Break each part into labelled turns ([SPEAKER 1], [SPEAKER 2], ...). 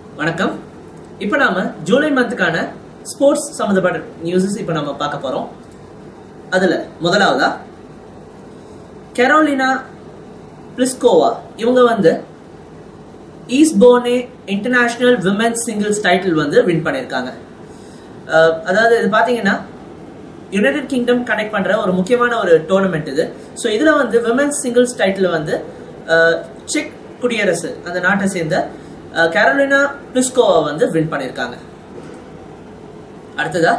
[SPEAKER 1] வணக்கம் இப்போ நாம ஜூலை மந்த்துக்கான ஸ்போர்ட்ஸ் சம்மந்தப்பட்ட நியூஸஸ் இப்போ நம்ம பார்க்க போறோம் அதுல முதலாவதா கெரோலினா பிளிஸ்கோவா இவங்க வந்து Eastbourne international women's singles title வந்து வின் பண்ணியிருக்காங்க அஹ், அதாவது இது பார்த்தீங்கன்னா யுனைடெட் கிங்டம் கனெக்ட் பண்ற ஒரு முக்கியமான ஒரு டோர்னமெண்ட் இது ஸோ இதுல வந்து விமென்ஸ் சிங்கிள்ஸ் டைட்டில் வந்து அஹ், செக் குடியரசு அந்த நாட்டை சேர்ந்த அஹ், கரோலினா பிளிஸ்கோவா வந்து வின் பண்ணியிருக்காங்க அடுத்ததா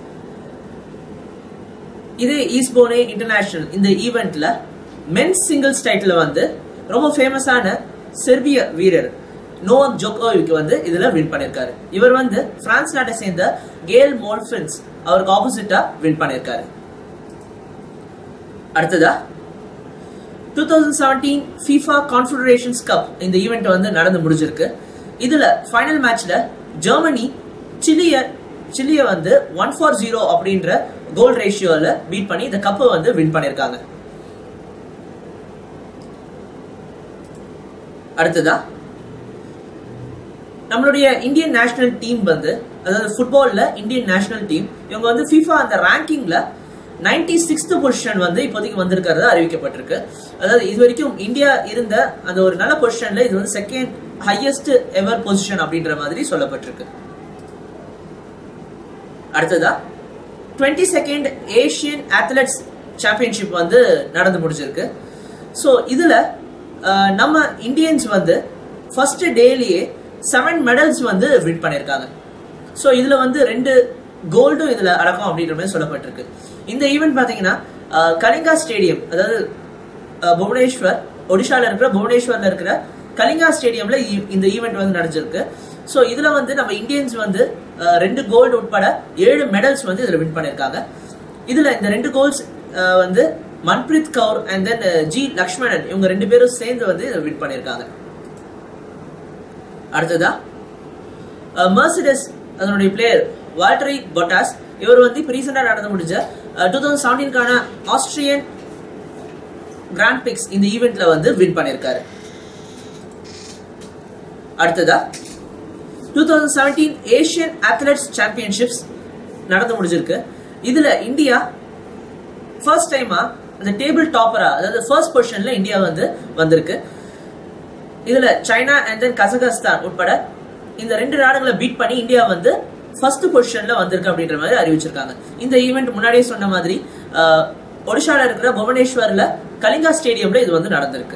[SPEAKER 1] இதே ஈஸ்போனே இன்டர்நேஷனல் இந்த ஈவெண்ட்ல மென்ஸ் சிங்கிள்ஸ் டைட்டில் வந்து ரொம்ப ஃபேமஸான செர்பிய வீரர் நோவாக் ஜோகோவிக் வந்து இதுல வின் பண்ணியிருக்காரு இவர் வந்து பிரான்ஸ் நாட்டை சேர்ந்த கேல் மோல்ஃபின்ஸ் அவருக்கு ஆப்போசிட்டா வின் பண்ணியிருக்காரு அடுத்ததா two thousand seventeen FIFA Confederations cup இந்த ஈவெண்ட் வந்து நடந்து முடிஞ்சிருக்கு இதுல ஃபைனல் மேட்ச்ல ஜெர்மனி சிலிய சிலிய வந்து ஒன் ஃபார் ஜீரோ அப்படின்ற கோல் ரேஷியோல பீட் பண்ணி இந்த கப்பை வந்து வின் பண்ணியிருக்காங்க அடுத்ததா நம்மளுடைய இந்தியன் நேஷனல் டீம் வந்து அதாவது ஃபுட்பால்ல இந்தியன் நேஷனல் டீம் இவங்க வந்து FIFA அந்த ரேங்கிங்ல 96th சிக்ஸ்த் பொசிஷன் வந்து இப்போதைக்கு வந்திருக்கிறது அறிவிக்கப்பட்டிருக்கு அதாவது இது வரைக்கும் இந்தியா இருந்த அந்த ஒரு நல்ல பொசிஷன்ல இது வந்து செகண்ட் ஹையஸ்ட் எவர் பொசிஷன் அப்படின்ற மாதிரி சொல்லப்பட்டிருக்கு அடுத்ததா twenty second Asian athletes championship வந்து நடந்து முடிஞ்சிருக்கு ஸோ இதுல அஹ், நம்ம இந்தியன்ஸ் வந்து ஃபர்ஸ்ட் டேலியே செவன் மெடல்ஸ் வந்து வின் பண்ணியிருக்காங்க ஸோ இதுல வந்து ரெண்டு கோல்டும் இதுல அடக்கம் அப்படின்ற மாதிரி சொல்லப்பட்டிருக்கு இந்த ஈவெண்ட் பாத்தீங்கன்னா அஹ், கலிங்கா ஸ்டேடியம் அதாவது அஹ், புவனேஸ்வர் ஒடிஷால இருக்கிற புவனேஸ்வர்ல இருக்கிற கலிங்கா ஸ்டேடியம்ல இ- இந்த ஈவெண்ட் வந்து நடந்திருக்கு ஸோ இதுல வந்து நம்ம இந்தியன்ஸ் வந்து அஹ், ரெண்டு கோல்டு உட்பட ஏழு மெடல்ஸ் வந்து இதுல வின் பண்ணியிருக்காங்க இதுல இந்த ரெண்டு கோல்ஸ் வந்து Manpreet Kaur and then G Lakshmanan இவங்க ரெண்டு பேரும் சேர்ந்து வந்து இதை வின் பண்ணியிருக்காங்க அடுத்ததா மர்சிடஸ் அதனுடைய பிளேயர் வால்டரி பொட்டாஸ் இவர் வந்து இப்போ ரீசெண்டாக நடந்து முடிஞ்ச டூ தௌசண்ட் செவன்டீன்கான ஆஸ்திரியன் கிராண்ட் பிக்ஸ் இந்த ஈவெண்ட்ல வந்து வின் பண்ணியிருக்காரு அடுத்ததா two thousand seventeen Asian athletes championships நடந்து முடிஞ்சிருக்கு இதுல இந்தியா ஃபர்ஸ்ட் டைமா அந்த டேபிள் டாப்பரா அதாவது ஃபர்ஸ்ட் பொசிஷன்ல இந்தியா வந்து வந்திருக்கு இதுல சைனா அண்ட் தென் கசகஸ்தான் உட்பட இந்த ரெண்டு நாடுகளை பீட் பண்ணி இந்தியா வந்து ஃபர்ஸ்ட் பொசிஷன்ல வந்திருக்கு அப்படின்ற மாதிரி அறிவிச்சிருக்காங்க இந்த ஈவெண்ட் முன்னாடியே சொன்ன மாதிரி அஹ், ஒடிஷால இருக்கிற புவனேஸ்வர்ல கலிங்கா ஸ்டேடியம்ல இது வந்து நடந்திருக்கு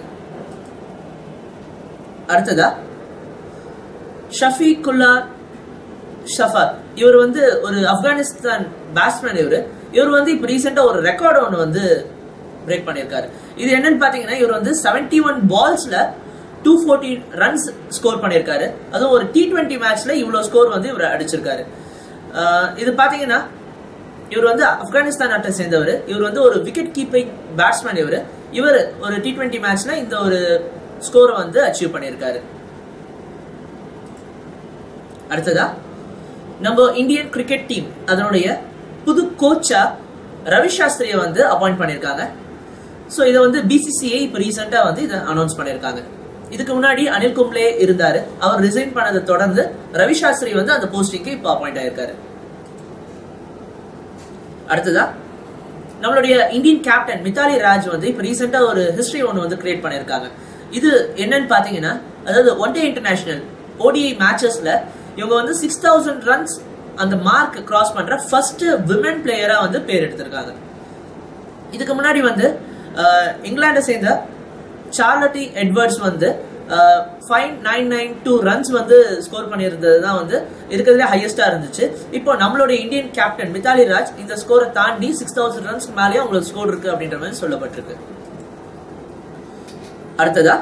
[SPEAKER 1] அடுத்ததா ஷஃபீக்குல்லா ஷஃபாத் இவர் வந்து ஒரு ஆப்கானிஸ்தான் பேட்ஸ்மேன் இவர் இவர் வந்து இப்போ ரீசெண்டாக ஒரு ரெக்கார்டு ஒன்று வந்து பிரேக் பண்ணியிருக்காரு இது என்னன்னு பார்த்தீங்கன்னா இவர் வந்து 71 ஒன் பால்ஸ்ல டூ ஃபோர்டீன் ரன்ஸ் ஸ்கோர் பண்ணியிருக்காரு அதுவும் ஒரு டி டுவெண்ட்டி மேட்ச்ல இவ்வளோ ஸ்கோர் வந்து இவர் அடிச்சிருக்காரு ஆஹ் இது பார்த்தீங்கன்னா இவர் வந்து ஆப்கானிஸ்தான் நாட்டை சேர்ந்தவர் இவர் வந்து ஒரு விக்கெட் கீப்பிங் பேட்ஸ்மேன் இவர் இவர் ஒரு டி டுவெண்ட்டி மேட்ச்ல இந்த ஒரு ஸ்கோரை வந்து அச்சீவ் பண்ணியிருக்காரு அடுத்ததா நம்ம இந்தியன் கிரிக்கெட் டீம் அதனுடைய புது கோச்சா ரவி சாஸ்திரியை வந்து அப்பாயிண்ட் பண்ணியிருக்காங்க ஸோ இதை வந்து பிசிசிஐ இப்போ ரீசெண்டாக வந்து இதை அனௌன்ஸ் பண்ணியிருக்காங்க இதுக்கு முன்னாடி அனில் கும்ப்ளே இருந்தாரு அவர் ரிசைன் பண்ணதை தொடர்ந்து ரவி சாஸ்திரி வந்து அந்த போஸ்டிங்க்கு இப்போ அப்பாயிண்ட் ஆயிருக்காரு அடுத்ததா நம்மளுடைய இந்தியன் கேப்டன் மித்தாலி ராஜ் வந்து இப்போ ரீசெண்டாக ஒரு ஹிஸ்டரி ஒன்று வந்து கிரியேட் பண்ணியிருக்காங்க இது என்னன்னு பார்த்தீங்கன்னா அதாவது ஒன் டே இன்டர்நேஷனல் ஓடிஐ மேட்சஸ்ல இவங்க வந்து சிக்ஸ் தௌசண்ட் ரன்ஸ் அந்த மார்க் கிராஸ் பண்ற ஃபர்ஸ்ட் விமன் பிளேயரா வந்து பேர் எடுத்திருக்காங்க இதுக்கு முன்னாடி வந்து அஹ், இங்கிலாண்டை சேர்ந்த சார்லட்டி எட்வர்ட்ஸ் வந்து five nine nine two runs வந்து ஸ்கோர் பண்ணியிருந்தது தான் வந்து இருக்கிறதுலே ஹையஸ்டா இருந்துச்சு இப்போ நம்மளுடைய இந்தியன் கேப்டன் மித்தாலி ராஜ் இந்த ஸ்கோரை தாண்டி சிக்ஸ் தௌசண்ட் ரன்ஸ்க்கு மேலேயே அவங்களுக்கு ஸ்கோர் இருக்கு அப்படின்ற மாதிரி சொல்லப்பட்டிருக்கு அடுத்ததா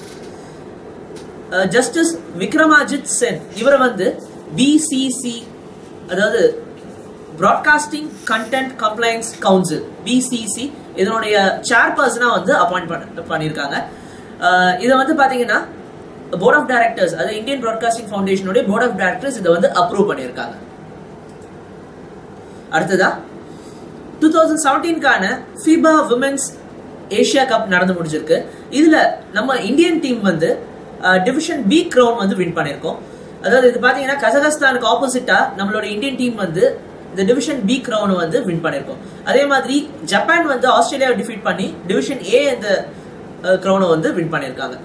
[SPEAKER 1] ஜஸ்டிஸ் விக்ரமாஜித் சென் இவரை வந்து பிசிசி அதாவது broadcasting content complaints council BCC இதனுடைய சேர்பர்சனா வந்து அப்பாயிண்ட் பண்ண பண்ணியிருக்காங்க அஹ் இதை வந்து பாத்தீங்கன்னா போர்ட் ஆஃப் டைரக்டர்ஸ் அதாவது இந்தியன் பிராட்காஸ்டிங் ஃபவுண்டேஷனுடைய போர்ட் ஆஃப் டைரக்டர்ஸ் இதை வந்து அப்ரூவ் பண்ணியிருக்காங்க அடுத்ததா டூ தௌசண்ட் செவன்டீன்கான ஃபீபா விமென்ஸ் ஏஷியா கப் நடந்து முடிஞ்சிருக்கு இதுல நம்ம இந்தியன் டீம் வந்து டிவிஷன் பி க்ரௌன் வந்து வின் பண்ணியிருக்கோம் அதாவது இது பாத்தீங்கன்னா கசகஸ்தானுக்கு ஆப்போசிட்டா நம்மளோட இந்தியன் டீம் வந்து இந்த டிவிஷன் பி கிரவுன் வந்து வின் பண்ணிருக்கோம் அதே மாதிரி ஜப்பான் வந்து ஆஸ்திரேலியாவை டிஃபீட் பண்ணி டிவிஷன் ஏ இந்த கிரவுனை வந்து வின் பண்ணிருக்காங்க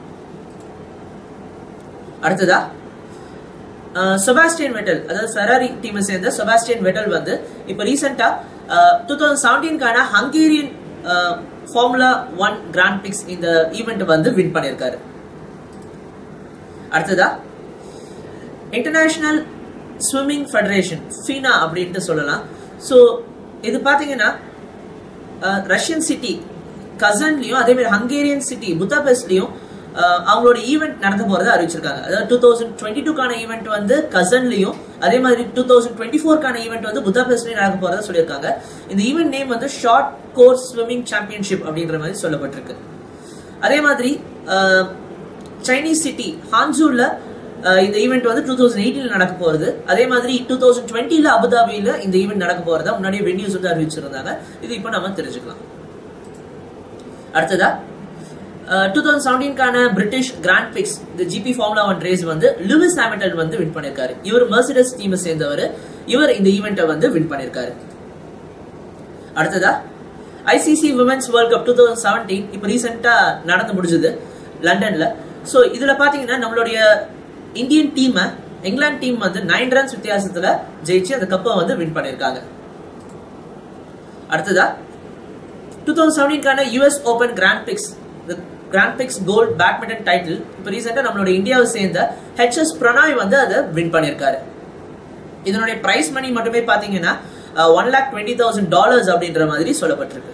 [SPEAKER 1] அடுத்ததா செபாஸ்டியன் வெட்டல் அதாவது ஃபெராரி டீமை சேர்ந்த செபாஸ்டியன் வெட்டல் வந்து இப்போ ரீசெண்டா டூ தௌசண்ட் செவன்டீன்கான Hungarian formula one grand fix இந்த ஈவெண்ட் வந்து வின் பண்ணியிருக்காரு அடுத்ததா இன்டர்நேஷனல் ஸ்விம்மிங் ஃபெடரேஷன் ஃபீனா அப்படின்ட்டு சொல்லலாம் ஸோ இது பார்த்தீங்கன்னா ரஷ்யன் சிட்டி கசன்லையும் அதே மாதிரி ஹங்கேரியன் சிட்டி புத்தாபெஸ்ட்லையும் அவங்களோட ஈவெண்ட் நடந்து போறதை அறிவிச்சிருக்காங்க அதாவது டூ தௌசண்ட் டுவெண்ட்டி டூக்கான ஈவெண்ட் வந்து கசன்லையும் அதே மாதிரி டூ தௌசண்ட் டுவெண்ட்டி ஃபோர்க்கான ஈவெண்ட் வந்து புத்தாபெஸ்ட்லையும் நடக்க போறதா சொல்லியிருக்காங்க இந்த ஈவெண்ட் நேம் வந்து ஷார்ட் கோர்ஸ் ஸ்விம்மிங் சாம்பியன்ஷிப் அப்படின்ற மாதிரி சொல்லப்பட்டிருக்கு அதே மாதிரி சைனீஸ் சிட்டி ஹான்சூர்ல இந்த ஈவெண்ட் வந்து டூ தௌசண்ட் எயிட்டீன்ல நடக்க போறது அதே மாதிரி டூ தௌசண்ட் டுவெண்ட்டில அபுதாபியில இந்த ஈவெண்ட் நடக்க போறதா முன்னாடியே வென்யூஸ் வந்து அறிவிச்சிருந்தாங்க இது இப்போ நம்ம தெரிஞ்சுக்கலாம் அடுத்ததா டூ தௌசண்ட் செவன்டீன்கான பிரிட்டிஷ் கிராண்ட் பிக்ஸ் இந்த ஜிபி ஃபார்முலா ஒன் ரேஸ் வந்து லூவிஸ் ஹாமில்டன் வந்து வின் பண்ணிருக்காரு இவர் மெர்சிடஸ் டீமை சேர்ந்தவர் இவர் இந்த ஈவெண்ட்டை வந்து வின் பண்ணிருக்காரு அடுத்ததா ICC women's World cup two thousand seventeen இப்போ ரீசெண்டா நடந்து முடிஞ்சது லண்டன்ல ஸோ இதுல பாத்தீங்கன்னா நம்மளுடைய இந்தியன் டீமை இங்கிலாந்து டீம் வந்து நைன் ரன்ஸ் வித்தியாசத்துல ஜெயிச்சு அந்த கப்பை வந்து வின் பண்ணிருக்காங்க அடுத்ததா டூ தௌசண்ட் செவன்டீன்கான US open grand fix grand fix gold badminton title இப்போ ரீசெண்டாக நம்மளோட இந்தியாவை சேர்ந்த ஹெச்எஸ் பிரணாய் வந்து அதை வின் பண்ணியிருக்காரு இதனுடைய பிரைஸ் மணி மட்டுமே பார்த்தீங்கன்னா one lakh twenty thousand dollars அப்படின்ற மாதிரி சொல்லப்பட்டிருக்கு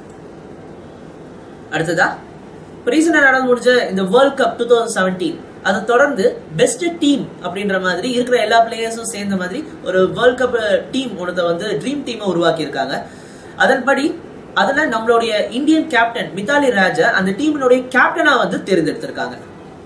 [SPEAKER 1] அடுத்ததா இப்போ ரீசெண்டாக நடந்து முடிஞ்ச இந்த world cup two thousand seventeen அதை தொடர்ந்து பெஸ்ட் டீம் அப்படின்ற மாதிரி இருக்கிற எல்லா பிளேயர்ஸும் சேர்ந்த மாதிரி ஒரு வேர்ல்ட் கப் டீம் ஒன்றத்தை வந்து ட்ரீம் டீமை உருவாக்கியிருக்காங்க அதன்படி அதுல நம்மளுடைய இந்தியன் கேப்டன் மித்தாலி ராஜா அந்த டீமினுடைய கேப்டனா வந்து தேர்ந்தெடுத்திருக்காங்க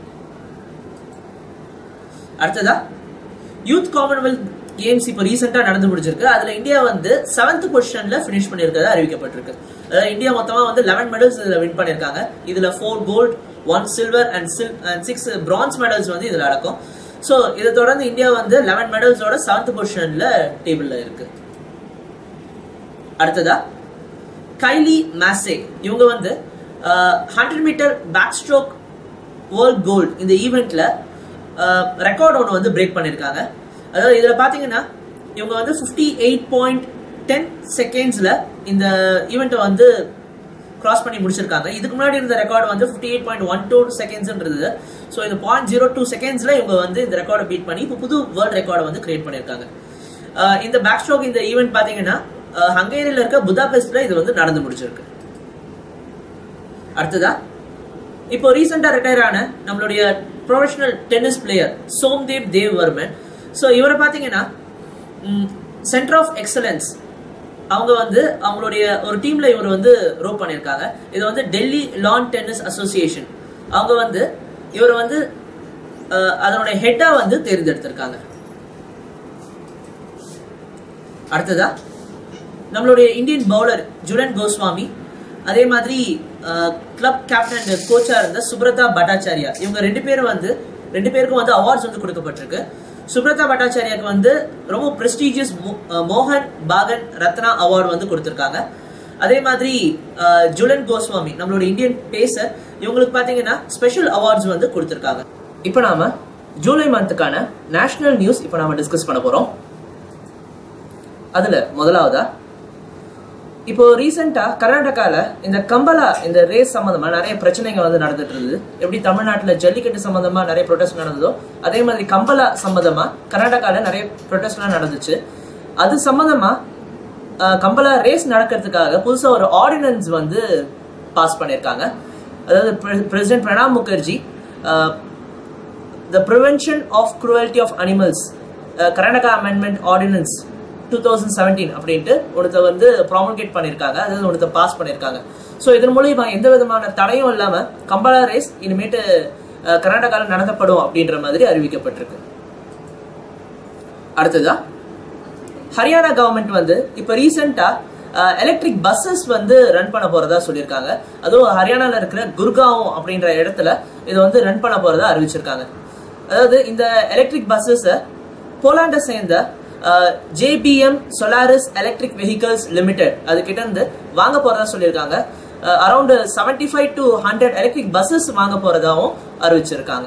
[SPEAKER 1] அடுத்ததா யூத் காமன்வெல்த் கேம்ஸ் இப்போ ரீசெண்டா நடந்து முடிஞ்சிருக்கு அதுல இந்தியா வந்து செவன்த் பொசிஷன்ல பினிஷ் பண்ணிருக்கிறது அறிவிக்கப்பட்டிருக்கு அதாவது இந்தியா மொத்தமா வந்து லெவன் மெடல்ஸ் இதுல வின் பண்ணிருக்காங்க இதுல four gold one silver and சில் அண்ட் சிக்ஸ் பிரான்ஸ் மெடல்ஸ் வந்து இதுல அடக்கும் ஸோ இதை தொடர்ந்து இந்தியா வந்து லெவன் மெடல்ஸோட செவன்த் பொசிஷன்ல டேபிள்ல இருக்கு அடுத்ததா கைலி மேசே இவங்க வந்து hundred metre back stroke world gold இந்த ஈவெண்ட்ல ரெக்கார்ட் ஒன்று வந்து பிரேக் பண்ணியிருக்காங்க அதாவது இதில் பார்த்தீங்கன்னா இவங்க வந்து ஃபிஃப்டி எயிட் பாயிண்ட் டென் செகண்ட்ஸில் இந்த ஈவெண்ட்டை வந்து கிராஸ் பண்ணி முடிச்சிருக்காங்க இதுக்கு முன்னாடி இருந்த ரெக்கார்டு வந்து fifty eight point one two செகண்ட்ஸ்ன்றது ஸோ இந்த பாயிண்ட் ஜீரோ டூ செகண்ட்ஸில் இவங்க வந்து இந்த ரெக்கார்டை பீட் பண்ணி இப்போ புது வேர்ல்ட் ரெக்கார்டை வந்து கிரியேட் பண்ணியிருக்காங்க இந்த பேக் ஸ்ட்ரோக் இந்த ஈவெண்ட் பார்த்தீங்கன்னா ஹங்கேரியில் இருக்க புதாபெஸ்ட்ல இது வந்து நடந்து முடிச்சிருக்கு அடுத்ததா இப்போ ரீசெண்டா ரிட்டையர் ஆன நம்மளுடைய professional tennis player Somdev Dev Varman so இவரை பார்த்தீங்கன்னா சென்டர் ஆஃப் எக்ஸலன்ஸ் அவங்க வந்து அவங்களுடைய ஒரு டீம்ல இவர் வந்து ரோப் பண்ணியிருக்காங்க இது வந்து டெல்லி லான் டென்னிஸ் அசோசியேஷன் அவங்க வந்து இவரை வந்து அதனுடைய ஹெட்டா வந்து தேர்ந்தெடுத்திருக்காங்க அடுத்ததா நம்மளுடைய இந்தியன் பவுலர் ஜுலன் கோஸ்வாமி அதே மாதிரி கிளப் கேப்டன் அண்ட் கோச்சா இருந்த சுப்ரதா பட்டாச்சாரியா இவங்க ரெண்டு பேரும் வந்து ரெண்டு பேருக்கும் வந்து அவார்ட்ஸ் வந்து கொடுக்கப்பட்டிருக்கு சுப்ரதா பட்டாச்சாரியாக்கு வந்து ரொம்ப பிரஸ்டீஜியஸ் மோகன் பாகன் ரத்னா அவார்டு வந்து கொடுத்துருக்காங்க அதே மாதிரி ஜுலன் கோஸ்வாமி நம்மளோட இந்தியன் பேசர் இவங்களுக்கு பார்த்தீங்கன்னா ஸ்பெஷல் அவார்ட்ஸ் வந்து கொடுத்துருக்காங்க இப்போ நாம ஜூலை மந்த்துக்கான நேஷனல் நியூஸ் இப்போ நாம டிஸ்கஸ் பண்ண போறோம் அதுல முதலாவதா இப்போ ரீசெண்டா கர்நாடகால இந்த கம்பலா இந்த ரேஸ் சம்பந்தமா நிறைய பிரச்சனைகள் வந்து நடந்துட்டு இருந்தது எப்படி தமிழ்நாட்டுல ஜல்லிக்கட்டு சம்பந்தமா நிறைய ப்ரொடெஸ்ட் நடந்ததோ அதே மாதிரி கம்பலா சம்பந்தமா கர்நாடகால நிறைய ப்ரொடெஸ்ட்லாம் நடந்துச்சு அது சம்பந்தமா கம்பலா ரேஸ் நடக்கிறதுக்காக புதுசா ஒரு ஆர்டினன்ஸ் வந்து பாஸ் பண்ணியிருக்காங்க அதாவது President Pranab Mukherjee the prevention of cruelty of animals Karnataka amendment ordinance two thousand seventeen அப்படின்ட்டு ஒருத்த வந்து ப்ராமல்கேட் பண்ணியிருக்காங்க அதாவது ஒருத்த பாஸ் பண்ணியிருக்காங்க ஸோ இதன் மூலியமா எந்த விதமான தடையும் இல்லாமல் கம்பலா ரேஸ் இனிமேட்டு கர்நாடகாவில் நடத்தப்படும் அப்படின்ற மாதிரி அறிவிக்கப்பட்டிருக்கு அடுத்ததா ஹரியானா கவர்மெண்ட் வந்து இப்போ ரீசெண்டாக எலக்ட்ரிக் பஸ்ஸஸ் வந்து ரன் பண்ண போறதா சொல்லியிருக்காங்க அதுவும் ஹரியானாவில் இருக்கிற குர்காவும் அப்படின்ற இடத்துல இதை வந்து ரன் பண்ண போறதா அறிவிச்சிருக்காங்க அதாவது இந்த எலக்ட்ரிக் பஸ்ஸஸை போலாண்டை சேர்ந்த JBM Solaris electric vehicles limited அது கிட்ட இருந்து வாங்க போறதா சொல்லியிருக்காங்க around seventy five to hundred electric buses வாங்க போறதாவும் அறிவிச்சிருக்காங்க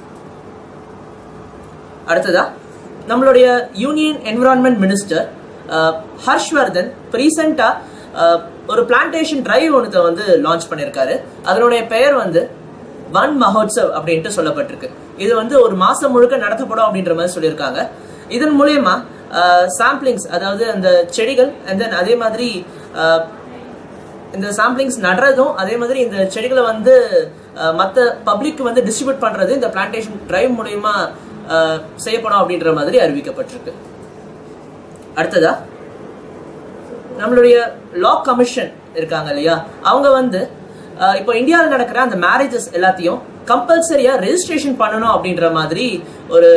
[SPEAKER 1] அடுத்ததா நம்மளுடைய யூனியன் என்விரான்மெண்ட் மினிஸ்டர் ஹர்ஷ்வர்தன் ரீசெண்டா ஒரு பிளான்டேஷன் டிரைவ் ஒன்றத்தை வந்து லான்ச் பண்ணியிருக்காரு அதனுடைய பெயர் வந்து வன் மஹோத்சவ் அப்படின்ட்டு சொல்லப்பட்டிருக்கு இது வந்து ஒரு மாசம் முழுக்க நடத்தப்படும் அப்படின்ற மாதிரி சொல்லியிருக்காங்க இதன் மூலயமா சாம்பிளிங்ஸ் அதாவது அந்த செடிகள் அண்ட் தென் அதே மாதிரி அஹ், இந்த சாம்பிளிங்ஸ் நடுறதும் அதே மாதிரி இந்த செடிகளை வந்து மற்ற பப்ளிக் வந்து டிஸ்ட்ரிபியூட் பண்றது இந்த பிளான்டேஷன் டிரைவ் மூலயமா அஹ், செய்யப்படும் அப்படின்ற மாதிரி அறிவிக்கப்பட்டிருக்கு அடுத்ததா நம்மளுடைய லா கமிஷன் இருக்காங்க இல்லையா அவங்க வந்து அஹ், இப்போ இந்தியாவில் நடக்கிற அந்த மேரேஜஸ் எல்லாத்தையும் கம்பல்சரியா ரெஜிஸ்ட்ரேஷன் பண்ணணும் அப்படின்ற மாதிரி ஒரு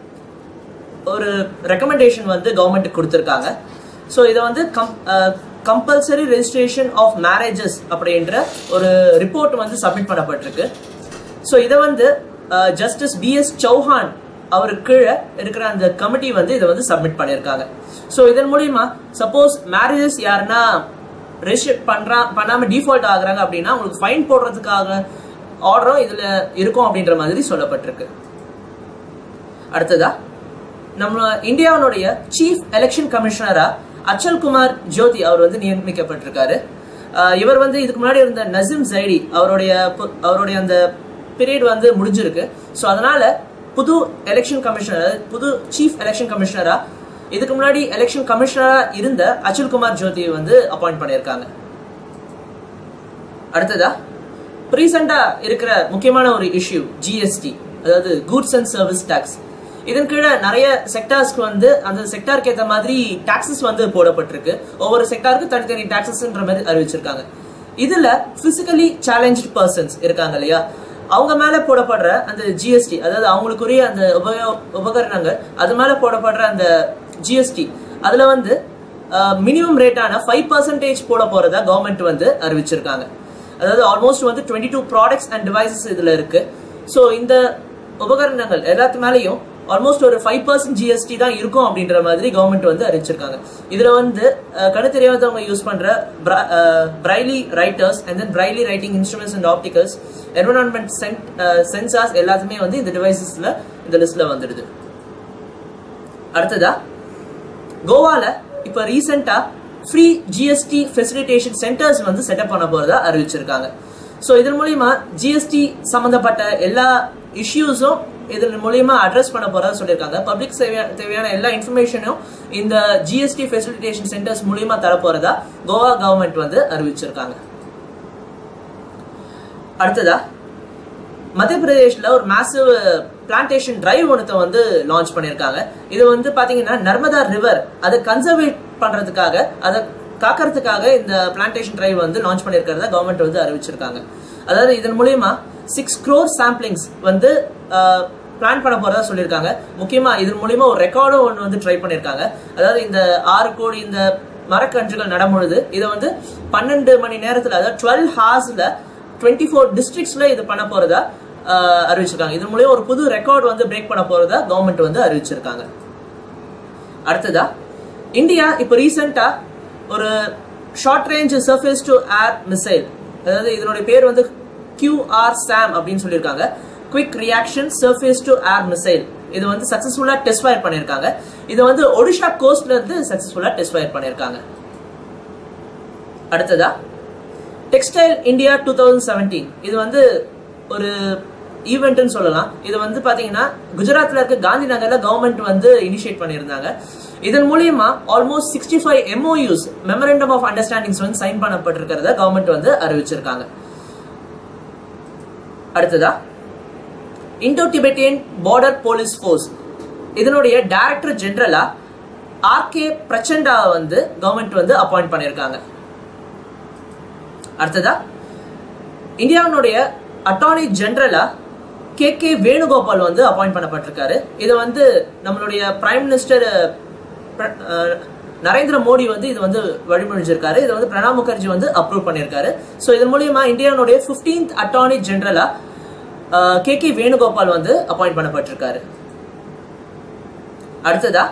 [SPEAKER 1] ஒரு ரெக்கமெண்டேஷன் வந்து கவர்மெண்ட்டுக்கு கொடுத்துருக்காங்க ஸோ இதை வந்து கம் கம்பல்சரி ரெஜிஸ்ட்ரேஷன் ஆஃப் மேரேஜஸ் அப்படின்ற ஒரு ரிப்போர்ட் வந்து சப்மிட் பண்ணப்பட்டிருக்கு ஸோ இதை வந்து ஜஸ்டிஸ் பிஎஸ் சௌஹான் அவருக்கு கீழே இருக்கிற அந்த கமிட்டி வந்து இதை வந்து சப்மிட் பண்ணியிருக்காங்க ஸோ இதன் மூலியமா சப்போஸ் மேரேஜஸ் யாருன்னா ரெஜிஸ்டர் பண்றா பண்ணாம டிஃபால்ட் ஆகுறாங்க அப்படின்னா உங்களுக்கு ஃபைன் போடுறதுக்காக ஆர்டரும் இதுல இருக்கும் அப்படின்ற மாதிரி சொல்லப்பட்டிருக்கு அடுத்ததா நம்ம இந்தியாவினுடைய சீஃப் எலெக்ஷன் கமிஷனரா அச்சல் குமார் ஜோதி அவர் வந்து நியமிக்கப்பட்டிருக்காரு அஹ் இவர் வந்து இதுக்கு முன்னாடி இருந்த நசிம் ஜைடி அவருடைய பு- அவருடைய அந்த பீரியட் வந்து முடிஞ்சிருக்கு ஸோ அதனால புது எலெக்ஷன் கமிஷனர் புது சீஃப் எலெக்ஷன் கமிஷனரா இதுக்கு முன்னாடி எலெக்ஷன் கமிஷனரா இருந்த அச்சுல் குமார் ஜோதி வந்து அப்பாயிண்ட் பண்ணியிருக்காங்க அடுத்ததா ரீசெண்டா இருக்கிற முக்கியமான ஒரு இஷ்யூ ஜிஎஸ்டி அதாவது கூட்ஸ் அண்ட் சர்வீஸ் டாக்ஸ் இதன் கீழே நிறைய செக்டார்ஸ்க்கு வந்து அந்த செக்டாருக்கு ஏற்ற மாதிரி டாக்ஸஸ் வந்து போடப்பட்டிருக்கு ஒவ்வொரு செக்டாருக்கு தனித்தனி டாக்ஸஸ்ன்ற மாதிரி அறிவிச்சிருக்காங்க இதுல பிசிக்கலி சேலஞ்சு பர்சன்ஸ் இருக்காங்க இல்லையா அவங்க மேல போடப்படுற அந்த ஜிஎஸ்டி அதாவது அவங்களுக்குரிய அந்த உபயோ உபகரணங்கள் அது மேல போடப்படுற அந்த ஜிஎஸ்டி அதுல வந்து மினிமம் ரேட்டான ஃபைவ் பர்சன்டேஜ் போட போறதா கவர்மெண்ட் வந்து அறிவிச்சிருக்காங்க அதாவது ஆல்மோஸ்ட் வந்து twenty two products and devices இதுல இருக்கு ஸோ இந்த உபகரணங்கள் எல்லாத்து மேலேயும் ஆல்மோஸ்ட் ஒரு ஃபைவ் பர்சன்ட் ஜிஎஸ்டி தான் இருக்கும் அப்படின்ற மாதிரி கவர்மெண்ட் வந்து அறிவிச்சிருக்காங்க இதுல வந்து அஹ், கண்ணு தெரியாதவங்க யூஸ் பண்ற Braille writers and then Braille writing instruments and opticals environment sensors எல்லாத்துமே வந்து இந்த டிவைசஸ்ல இந்த லிஸ்ட்ல வந்துடுது அடுத்ததா கோவால இப்ப ரீசெண்டா ஃப்ரீ ஜிஎஸ்டி ஃபெசிலிட்டேஷன் சென்டர்ஸ் வந்து செட்டப் பண்ண போறதா அறிவிச்சிருக்காங்க ஸோ இதன் மூலியமா ஜிஎஸ்டி சம்பந்தப்பட்ட எல்லா இஷ்யூஸும் இதன் மூலியமா அட்ரஸ் பண்ண போறதா சொல்லியிருக்காங்க பப்ளிக் தேவையான எல்லா இன்ஃபர்மேஷனும் இந்த ஜிஎஸ்டி ஃபெசிலிட்டேஷன் சென்டர்ஸ் மூலியமா தர போறதா கோவா கவர்மெண்ட் வந்து அறிவிச்சிருக்காங்க அடுத்ததா மத்திய பிரதேஷ்ல ஒரு மேசிவ் பிளான்டேஷன் டிரைவ் ஒன்றத்தை வந்து லான்ச் பண்ணியிருக்காங்க இது வந்து பாத்தீங்கன்னா நர்மதா ரிவர் அதை கன்சர்வேட் பண்றதுக்காக அதை காக்கறதுக்காக இந்த பிளான்டேஷன் டிரைவ் வந்து லான்ச் பண்ணியிருக்கிறத கவர்மெண்ட் வந்து அறிவிச்சிருக்காங்க அதாவது இதன் மூலியமா சிக்ஸ் க்ரோர் சாம்பிளிங்ஸ் வந்து பிளான் பண்ண போறதா சொல்லியிருக்காங்க முக்கியமா இதன் மூலியமா ஒரு ரெக்கார்டும் ஒன்று வந்து ட்ரை பண்ணியிருக்காங்க அதாவது இந்த ஆறு கோடி இந்த மரக்கன்றுகள் நடம்பொழுது இதை வந்து பன்னெண்டு மணி நேரத்துல அதாவது டுவெல் ஹார்ஸ்ல டுவெண்ட்டி ஃபோர் டிஸ்ட்ரிக்ட்ஸ்ல இது பண்ண போறதா ஆஹ், அறிவிச்சிருக்காங்க இதன் மூலியம் ஒரு புது ரெக்கார்ட் வந்து பிரேக் பண்ண போறதா கவர்மெண்ட் வந்து அறிவிச்சிருக்காங்க அடுத்ததா இந்தியா இப்போ ரீசெண்டா ஒரு short range surface to air missile அதாவது இதனுடைய பேர் வந்து QR சாம் அப்படின்னு சொல்லியிருக்காங்க quick reaction surface to air missile இது வந்து சக்சஸ்ஃபுல்லா டெஸ்ட் ஃபயர் பண்ணியிருக்காங்க இது வந்து ஒடிஷா கோஸ்ட்ல இருந்து சக்சஸ்ஃபுல்லா டெஸ்ட் ஃபயர் பண்ணியிருக்காங்க அடுத்ததா textile India two thousand seventeen இது வந்து ஒரு ஈவெண்ட்னு சொல்லலாம் இது வந்து பாத்தீங்கன்னா குஜராத்ல இருக்க காந்தி நகர்ல கவர்மெண்ட் வந்து இனிஷியேட் பண்ணியிருந்தாங்க இதன் மூலியமா almost sixty five MoUs memorandum of understandings வந்து சைன் பண்ணப்பட்டிருக்கிறத கவர்மெண்ட் வந்து அறிவிச்சிருக்காங்க அடுத்ததா Indo Tibetan border police force இதனுடைய டைரக்டர் ஜெனரலா ஆர் கே பிரச்சண்டா வந்து கவர்மெண்ட் வந்து அப்பாயிண்ட் பண்ணியிருக்காங்க அடுத்ததா இந்தியாவினுடைய அட்டார்னி ஜெனரலா கே கே வேணுகோபால் வந்து அப்பாயிண்ட் பண்ணப்பட்டிருக்காரு இது வந்து நம்மளுடைய பிரைம் மினிஸ்டர் நரேந்திர மோடி வந்து இது வந்து வழிமொழிஞ்சிருக்காரு இது வந்து பிரணாப் முகர்ஜி வந்து அப்ரூவ் பண்ணியிருக்காரு ஸோ இதன் மூலியமா இந்தியாவுடைய 15th அட்டார்னி ஜெனரலா கே கே வேணுகோபால் வந்து அப்பாயிண்ட் பண்ணப்பட்டிருக்காரு அடுத்ததா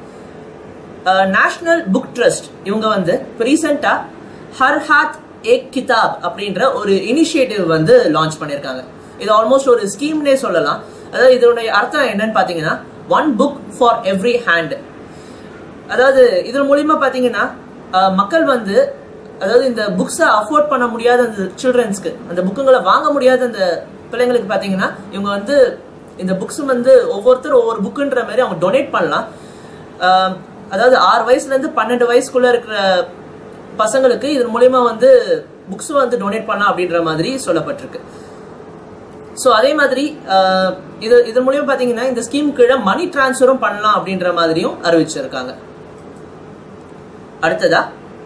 [SPEAKER 1] நேஷனல் புக் ட்ரஸ்ட் இவங்க வந்து ரீசெண்டா ஹர் ஹாத் ஏக் கிதாப் அப்படின்ற ஒரு இனிஷியேட்டிவ் வந்து லான்ச் பண்ணியிருக்காங்க இது ஆல்மோஸ்ட் ஒரு ஸ்கீம்னே சொல்லலாம் அதாவது இதனுடைய அர்த்தம் என்னன்னு பாத்தீங்கன்னா one book for every hand அதாவது இதன் மூலியமா பாத்தீங்கன்னா மக்கள் வந்து அதாவது இந்த புக்ஸை அஃபோர்ட் பண்ண முடியாத அந்த சில்ட்ரன்ஸ்க்கு அந்த புக்குங்களை வாங்க முடியாத அந்த பிள்ளைங்களுக்கு பாத்தீங்கன்னா இவங்க வந்து இந்த புக்ஸ் வந்து ஒவ்வொருத்தரும் ஒவ்வொரு புக்குன்ற மாதிரி அவங்க டொனேட் பண்ணலாம் அதாவது ஆறு வயசுல இருந்து பன்னெண்டு வயசுக்குள்ள இருக்கிற பசங்களுக்கு இதன் மூலியமா வந்து புக்ஸ் வந்து டொனேட் பண்ணலாம் அப்படின்ற மாதிரி சொல்லப்பட்டிருக்கு ஸோ அதே மாதிரி இது இதன் மூலியம் பார்த்தீங்கன்னா இந்த ஸ்கீம் கீழே மணி டிரான்ஸ்ஃபரும் பண்ணலாம் அப்படின்ற மாதிரியும் அறிவிச்சிருக்காங்க அடுத்ததா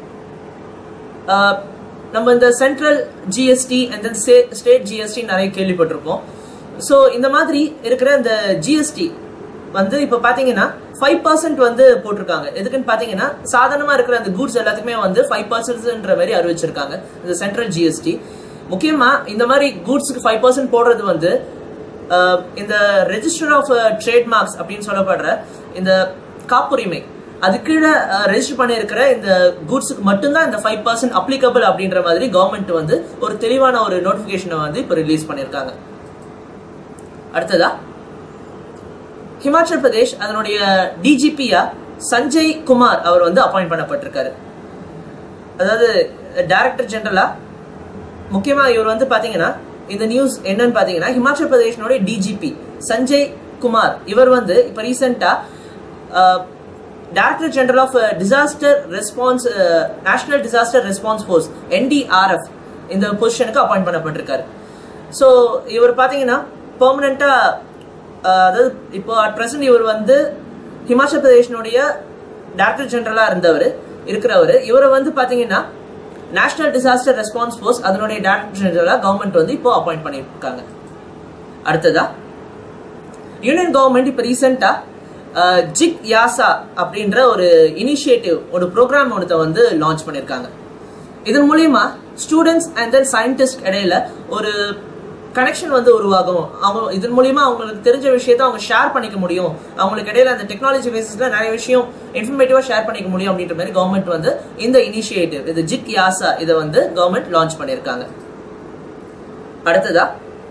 [SPEAKER 1] நம்ம இந்த central GST and then state GST நிறைய கேள்விப்பட்டிருப்போம் ஸோ இந்த மாதிரி இருக்கிற இந்த ஜிஎஸ்டி வந்து இப்போ பார்த்தீங்கன்னா ஃபைவ் பர்சன்ட் வந்து போட்டிருக்காங்க எதுக்குன்னு பார்த்தீங்கன்னா சாதாரணமாக இருக்கிற அந்த கூட்ஸ் எல்லாத்துக்குமே வந்து ஃபைவ் பர்சன்ட்ன்ற மாதிரி அறிவிச்சிருக்காங்க இந்த சென்ட்ரல் ஜிஎஸ்டி முக்கியமா இந்த மாதிரி கூட்ஸுக்கு ஃபைவ் பர்சன்ட் போடுறது வந்து இந்த ரெஜிஸ்டர் ஆஃப் ட்ரேட்மார்க்ஸ் அப்படின்னு சொல்லப்படுற இந்த காப்புரிமை அது கீழே ரெஜிஸ்டர் பண்ணியிருக்கிற இந்த கூட்ஸுக்கு மட்டும்தான் இந்த ஃபைவ் பர்சன்ட் அப்ளிகபிள் அப்படின்ற மாதிரி கவர்மெண்ட் வந்து ஒரு தெளிவான ஒரு நோட்டிபிகேஷனை வந்து இப்போ ரிலீஸ் பண்ணியிருக்காங்க அடுத்ததா ஹிமாச்சல் பிரதேஷ் அதனுடைய டிஜிபியா சஞ்சய் குமார் அவர் வந்து அப்பாயிண்ட் பண்ணப்பட்டிருக்காரு அதாவது டைரக்டர் ஜெனரலா முக்கியமா இவர் வந்து பாத்தீங்கன்னா இந்த நியூஸ் என்னன்னு பாத்தீங்கன்னா ஹிமாச்சல் பிரதேஷனுடைய டிஜிபி சஞ்சய் குமார் இவர் வந்து இப்ப ரீசெண்டா director general of disaster response national disaster response force NDRF இந்த பொசிஷனுக்கு அப்பாயிண்ட் பண்ணப்பட்டிருக்காரு ஸோ இவர் பாத்தீங்கன்னா பெர்மனண்டா அதாவது இப்போ அட் பிரசன்ட் இவர் வந்து ஹிமாச்சல் பிரதேஷனுடைய டைரக்டர் ஜெனரலா இருந்தவர் இருக்கிறவர் இவரை வந்து பாத்தீங்கன்னா நேஷனல் டிசாஸ்டர் ரெஸ்பான்ஸ் ஃபோர்ஸ் அதனுடைய டைரக்டர் ஜெனரலா கவர்மெண்ட் வந்து இப்போ அப்பாயிண்ட் பண்ணியிருக்காங்க அடுத்ததா யூனியன் கவர்மெண்ட் இப்போ ரீசெண்டா ஜிக் யாசா அப்படின்ற ஒரு இனிஷியேட்டிவ் ஒரு ப்ரோக்ராம் ஒன்றத்தை வந்து லான்ச் பண்ணியிருக்காங்க இதன் மூலியமா ஸ்டூடெண்ட்ஸ் அண்ட் தென் சயின்டிஸ்ட் இடையில ஒரு கனெக்ஷன் வந்து உருவாகும் அவங்க இதன் மூலியமா அவங்களுக்கு தெரிஞ்ச விஷயத்த அவங்க ஷேர் பண்ணிக்க முடியும் அவங்களுக்கு இடையில அந்த டெக்னாலஜி பேசிஸ்ல நிறைய விஷயம் இன்ஃபர்மேட்டிவா ஷேர் பண்ணிக்க முடியும் அப்படின்ற மாதிரி கவர்மெண்ட் வந்து இந்த இனிஷியேட்டிவ் இது ஜிக் யாசா இதை வந்து கவர்மெண்ட் லான்ச் பண்ணியிருக்காங்க அடுத்ததா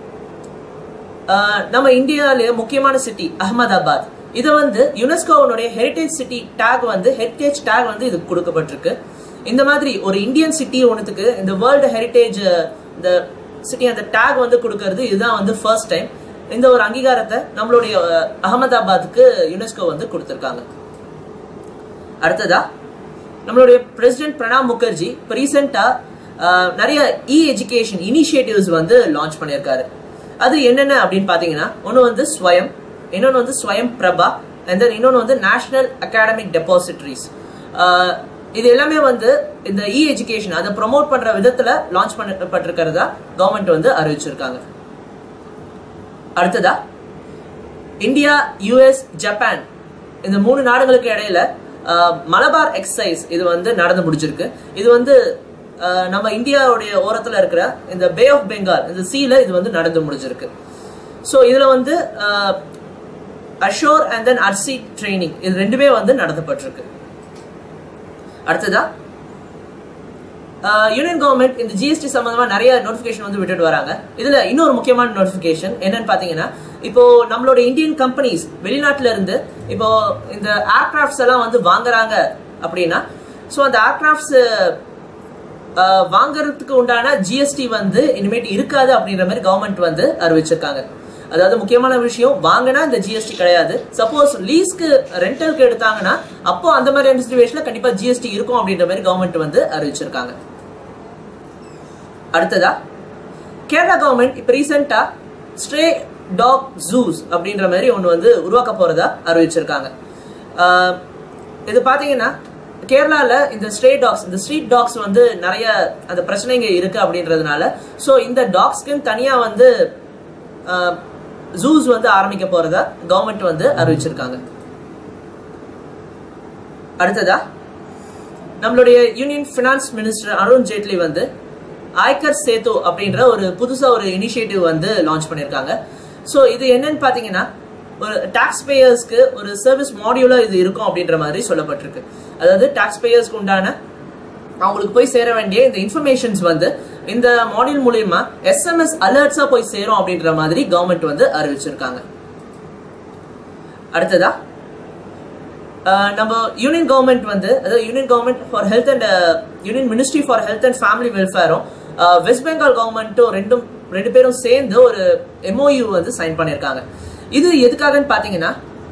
[SPEAKER 1] நம்ம இந்தியாவிலேயே முக்கியமான சிட்டி அகமதாபாத் இதை வந்து யுனெஸ்கோவனுடைய ஹெரிட்டேஜ் சிட்டி டேக் வந்து ஹெரிட்டேஜ் டேக் வந்து இதுக்கு கொடுக்கப்பட்டிருக்கு இந்த மாதிரி ஒரு இந்தியன் சிட்டி ஒன்றுத்துக்கு இந்த வேர்ல்டு ஹெரிட்டேஜ் இந்த சிட்டி அந்த டேக் வந்து கொடுக்கறது இதுதான் வந்து ஃபர்ஸ்ட் டைம் இந்த ஒரு அங்கீகாரத்தை நம்மளுடைய அகமதாபாத்துக்கு யுனெஸ்கோ வந்து கொடுத்துருக்காங்க அடுத்ததா நம்மளுடைய பிரசிடென்ட் பிரணாப் முகர்ஜி இப்போ ரீசெண்டா நிறைய இ எஜுகேஷன் இனிஷியேட்டிவ்ஸ் வந்து லான்ச் பண்ணியிருக்காரு அது என்னென்ன அப்படின்னு பார்த்தீங்கன்னா ஒன்று வந்து ஸ்வயம் இன்னொன்று வந்து ஸ்வயம் பிரபா அண்ட் தென் இன்னொன்று வந்து நேஷனல் அகாடமிக் டெபாசிட்டரிஸ் இது எல்லாமே வந்து இந்த இ எஜுகேஷன் அதை ப்ரொமோட் பண்ற விதத்துல லான்ச் பண்ணப்பட்டிருக்கிறதா கவர்மெண்ட் வந்து அறிவிச்சிருக்காங்க அடுத்ததா இந்தியா யுஎஸ் ஜப்பான் இந்த மூணு நாடுகளுக்கு இடையில மலபார் எக்ஸசைஸ் இது வந்து நடந்து முடிச்சிருக்கு இது வந்து நம்ம இந்தியாவுடைய ஓரத்துல இருக்கிற இந்த பே ஆஃப் பெங்கால் இந்த சீல இது வந்து நடந்து முடிஞ்சிருக்கு ஸோ இதுல வந்து அஷோர் அண்ட் தென் அர்சி ட்ரைனிங் இது ரெண்டுமே வந்து நடத்தப்பட்டிருக்கு அடுத்ததா யூனியன் கவர்மெண்ட் இந்த ஜிஎஸ்டி சம்பந்தமா நிறைய நோட்டிபிகேஷன் வந்து விட்டுட்டு வராங்க இதுல இன்னொரு முக்கியமான நோட்டிபிகேஷன் என்னன்னு பாத்தீங்கன்னா இப்போ நம்மளோட இந்தியன் கம்பெனிஸ் வெளிநாட்டுல இருந்து இப்போ இந்த ஏர்கிராஃப்ட்ஸ் எல்லாம் வந்து வாங்குறாங்க அப்படின்னா ஸோ அந்த ஏர்கிராஃப்ட்ஸ் வாங்குறதுக்கு உண்டான ஜிஎஸ்டி வந்து இனிமேட் இருக்காது அப்படின்ற மாதிரி கவர்மெண்ட் வந்து அறிவிச்சிருக்காங்க அதாவது முக்கியமான விஷயம் வாங்கினா இந்த ஜிஎஸ்டி கிடையாது சப்போஸ் லீஸ்க்கு ரெண்டலுக்கு எடுத்தாங்கன்னா அப்போ அந்த மாதிரி சுச்சுவேஷன்ல கண்டிப்பா ஜிஎஸ்டி இருக்கும் அப்படின்ற மாதிரி கவர்மெண்ட் வந்து அறிவிச்சிருக்காங்க அடுத்ததா கேரளா கவர்மெண்ட் இப்ப ரீசெண்டா ஸ்ட்ரே டாக் ஜூஸ் அப்படின்ற மாதிரி ஒன்று வந்து உருவாக்க போறதா அறிவிச்சிருக்காங்க இது பாத்தீங்கன்னா கேரளால இந்த ஸ்ட்ரே டாக்ஸ் இந்த ஸ்ட்ரீட் டாக்ஸ் வந்து நிறைய அந்த பிரச்சனைங்க இருக்கு அப்படின்றதுனால ஸோ இந்த டாக்ஸ்க்குன்னு தனியா வந்து ஜூஸ் வந்து ஆரம்பிக்க போறதா கவர்மெண்ட் வந்து அறிவிச்சிருக்காங்க அடுத்ததா நம்மளுடைய union finance minister Arun Jaitley வந்து ஆய்கர் சேது அப்படின்ற ஒரு புதுசா ஒரு இனிஷியேட்டிவ் வந்து லான்ச் பண்ணியிருக்காங்க ஸோ இது என்னன்னு பாத்தீங்கன்னா ஒரு டாக்ஸ் பேயர்ஸ்க்கு ஒரு சர்வீஸ் மாடியூலா இது இருக்கும் அப்படின்ற மாதிரி சொல்லப்பட்டிருக்கு அதாவது டாக்ஸ் பேயர்ஸ்க்கு உண்டான அவங்களுக்கு போய் சேர வேண்டிய இந்த இன்ஃபர்மேஷன்ஸ் வந்து இந்த மாடியூல் மூலியமா எஸ்எம்எஸ் அலர்ட்ஸா போய் சேரும் அப்படின்ற மாதிரி கவர்மெண்ட் வந்து அறிவிச்சிருக்காங்க அடுத்ததா அஹ், நம்ம யூனியன் கவர்மெண்ட் வந்து அதாவது union government for health and union ministry for health and family வெல்ஃபேரும் வெஸ்ட் பெங்கால் கவர்மெண்ட்டும் ரெண்டும் ரெண்டு பேரும் சேர்ந்து ஒரு எம்ஓயு வந்து சைன் பண்ணியிருக்காங்க இது எதுக்காகன்னு பார்த்தீங்கன்னா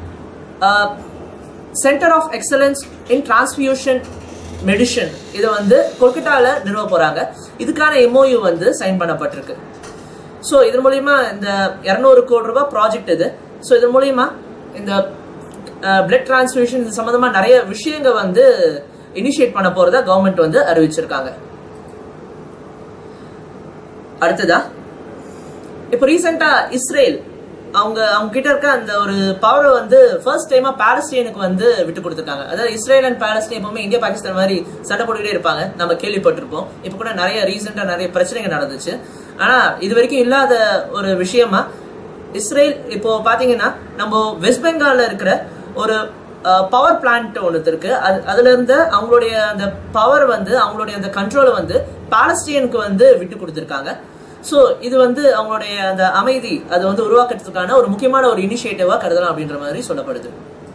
[SPEAKER 1] centre of excellence in transfusion medicine இதை வந்து கொல்கட்டால நிறுவ போறாங்க இதுக்கான எம்ஓயு வந்து சைன் பண்ணப்பட்டிருக்கு ஸோ இதன் மூலியமா இந்த இரநூறு கோடி ரூபாய் ப்ராஜெக்ட் இது ஸோ இதன் மூலியமா இந்த பிளட் டிரான்ஸ்ஃபியூஷன் இது சம்பந்தமா நிறைய விஷயங்கள் வந்து இனிஷியேட் பண்ண போறதா கவர்மெண்ட் வந்து அறிவிச்சிருக்காங்க அடுத்ததா இப்போ ரீசெண்டா இஸ்ரேல் அவங்க அவங்க கிட்ட இருக்க அந்த ஒரு பவரை வந்து ஃபர்ஸ்ட் டைமா பாலஸ்தீனுக்கு வந்து விட்டு கொடுத்துருக்காங்க அதாவது இஸ்ரேல் அண்ட் பாலஸ்தீன் எப்பவுமே இந்தியா பாகிஸ்தான் மாதிரி சண்டை போட்டுக்கிட்டே இருப்பாங்க நம்ம கேள்விப்பட்டிருப்போம் இப்போ கூட நிறைய ரீசெண்டா நிறைய பிரச்சனைகள் நடந்துச்சு ஆனா இது வரைக்கும் இல்லாத ஒரு விஷயமா இஸ்ரேல் இப்போ பாத்தீங்கன்னா நம்ம வெஸ்ட் பெங்கால்ல இருக்கிற ஒரு பவர் பிளான்ட் ஒன்று இருக்கு அது அதுல இருந்து அவங்களுடைய அந்த பவர் வந்து அவங்களுடைய அந்த கண்ட்ரோலை வந்து பாலஸ்தீனுக்கு வந்து விட்டு கொடுத்துருக்காங்க ஸோ இது வந்து அவங்களுடைய அந்த அமைதி அது வந்து உருவாக்குறதுக்கான ஒரு முக்கியமான ஒரு இனிஷியேட்டிவா கருதலாம் அப்படின்ற மாதிரி சொல்லப்படுது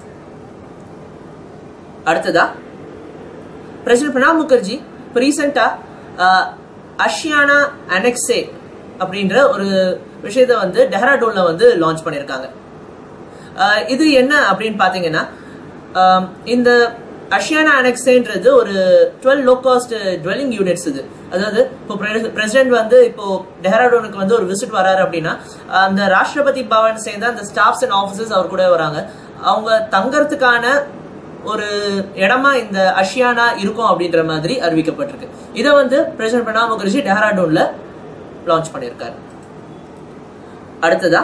[SPEAKER 1] அடுத்ததா பிரசிடென்ட் பிரணாப் முகர்ஜி இப்போ ரீசெண்டா அஷியானா அனெக்ஸே அப்படின்ற ஒரு விஷயத்த வந்து டெஹ்ராடூன்ல வந்து லான்ச் பண்ணியிருக்காங்க ஆஹ் இது என்ன அப்படின்னு பாத்தீங்கன்னா ஆம், இந்த அஷியானா அனெக்ஸேன்றது ஒரு twelve low cost dwelling units இது அதாவது இப்போ பிரசிடென்ட் வந்து இப்போ டெஹ்ராடூனுக்கு வந்து ஒரு விசிட் வராரு அப்படின்னா அந்த ராஷ்டிரபதி பவன் சேர்ந்த அந்த ஸ்டாஃப்ஸ் அண்ட் ஆஃபீஸர்ஸ் அவர் கூட வராங்க அவங்க தங்கறதுக்கான ஒரு இடமா இந்த அஷியானா இருக்கும் அப்படின்ற மாதிரி அறிவிக்கப்பட்டிருக்கு இதை வந்து பிரசிடென்ட் பிரணாப் முகர்ஜி டெஹ்ராடூன்ல லான்ச் பண்ணியிருக்காரு அடுத்ததா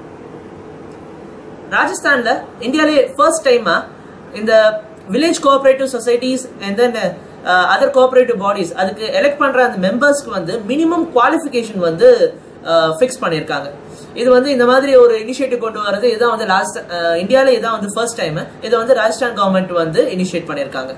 [SPEAKER 1] ராஜஸ்தான்ல இந்தியாலே ஃபர்ஸ்ட் டைமா இந்த village cooperative societies and then other cooperative bodies அதுக்கு எலெக்ட் பண்ற அந்த மெம்பர்ஸ்க்கு வந்து மினிமம் குவாலிஃபிகேஷன் வந்து ஃபிக்ஸ் பண்ணியிருக்காங்க இது வந்து இந்த மாதிரி ஒரு இனிஷியேட்டிவ் கொண்டு வரது இதுதான் வந்து லாஸ்ட் இந்தியாவில இதான் வந்து ஃபர்ஸ்ட் டைம் இதை வந்து ராஜஸ்தான் கவர்மெண்ட் வந்து இனிஷியேட் பண்ணியிருக்காங்க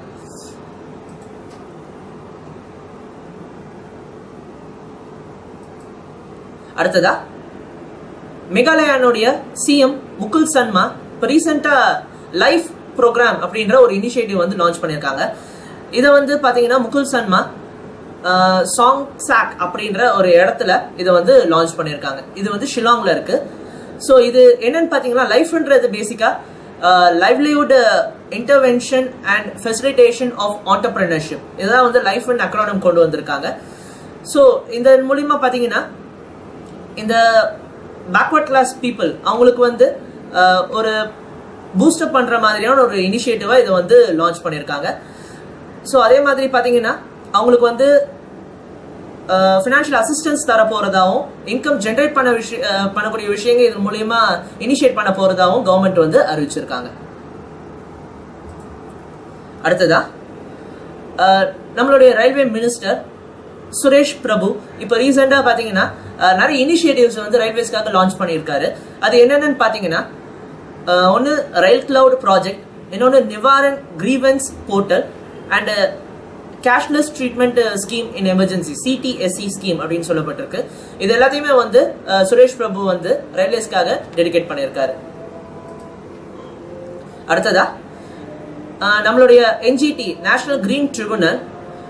[SPEAKER 1] அடுத்ததா மெகாலயானுடைய சிஎம் முகுல் சன்மா இப்போ ரீசெண்டாக லைஃப் ப்ரோக்ராம் அப்படின்ற ஒரு இனிஷியேட்டிவ் வந்து லான்ச் பண்ணியிருக்காங்க இதை வந்து பார்த்தீங்கன்னா முகுல் சன்மா சாங் சாக் அப்படின்ற ஒரு இடத்துல இதை வந்து லான்ச் பண்ணியிருக்காங்க இது வந்து ஷிலாங்ல இருக்கு ஸோ இது என்னன்னு பார்த்தீங்கன்னா லைஃப்ன்றது பேசிக்காக livelihood intervention and facilitation of entrepreneurship இதுதான் வந்து லைஃப் அண்ட் அக்ரானம் கொண்டு வந்திருக்காங்க ஸோ இந்த மூலியமா பார்த்தீங்கன்னா இந்த பேக்வர்ட் கிளாஸ் பீப்புள் அவங்களுக்கு வந்து அஹ், ஒரு பூஸ்டப் பண்ற மாதிரியான ஒரு இனிஷியேட்டிவா இதை வந்து லான்ச் பண்ணியிருக்காங்க ஸோ அதே மாதிரி பார்த்தீங்கன்னா அவங்களுக்கு வந்து ஃபினான்ஷியல் அசிஸ்டன்ஸ் தர போறதாவும் இன்கம் ஜென்ரேட் பண்ண விஷய அஹ், பண்ணக்கூடிய விஷயங்கள் இது மூலியமா இனிஷியேட் பண்ண போறதாவும் கவர்மெண்ட் வந்து அறிவிச்சிருக்காங்க அடுத்ததா அஹ், நம்மளுடைய ரயில்வே மினிஸ்டர் சுரேஷ் பிரபு இப்போ ரீசெண்டாக பார்த்தீங்கன்னா அஹ், நிறைய இனிஷியேட்டிவ்ஸ் வந்து ரயில்வேஸ்க்காக லான்ச் பண்ணியிருக்காரு அது என்னென்னு பார்த்தீங்கன்னா ஒன்று ரயில் கிளவுட் ப்ராஜெக்ட் இன்னொன்று Nivaran grievance portal and cashless treatment scheme in emergency CTSC scheme அப்படின்னு சொல்லப்பட்டிருக்கு இது எல்லாத்தையுமே வந்து அஹ், சுரேஷ் பிரபு வந்து ரயில்வேஸ்க்காக டெடிகேட் பண்ணியிருக்காரு அடுத்ததா அஹ், நம்மளுடைய NGT national green tribunal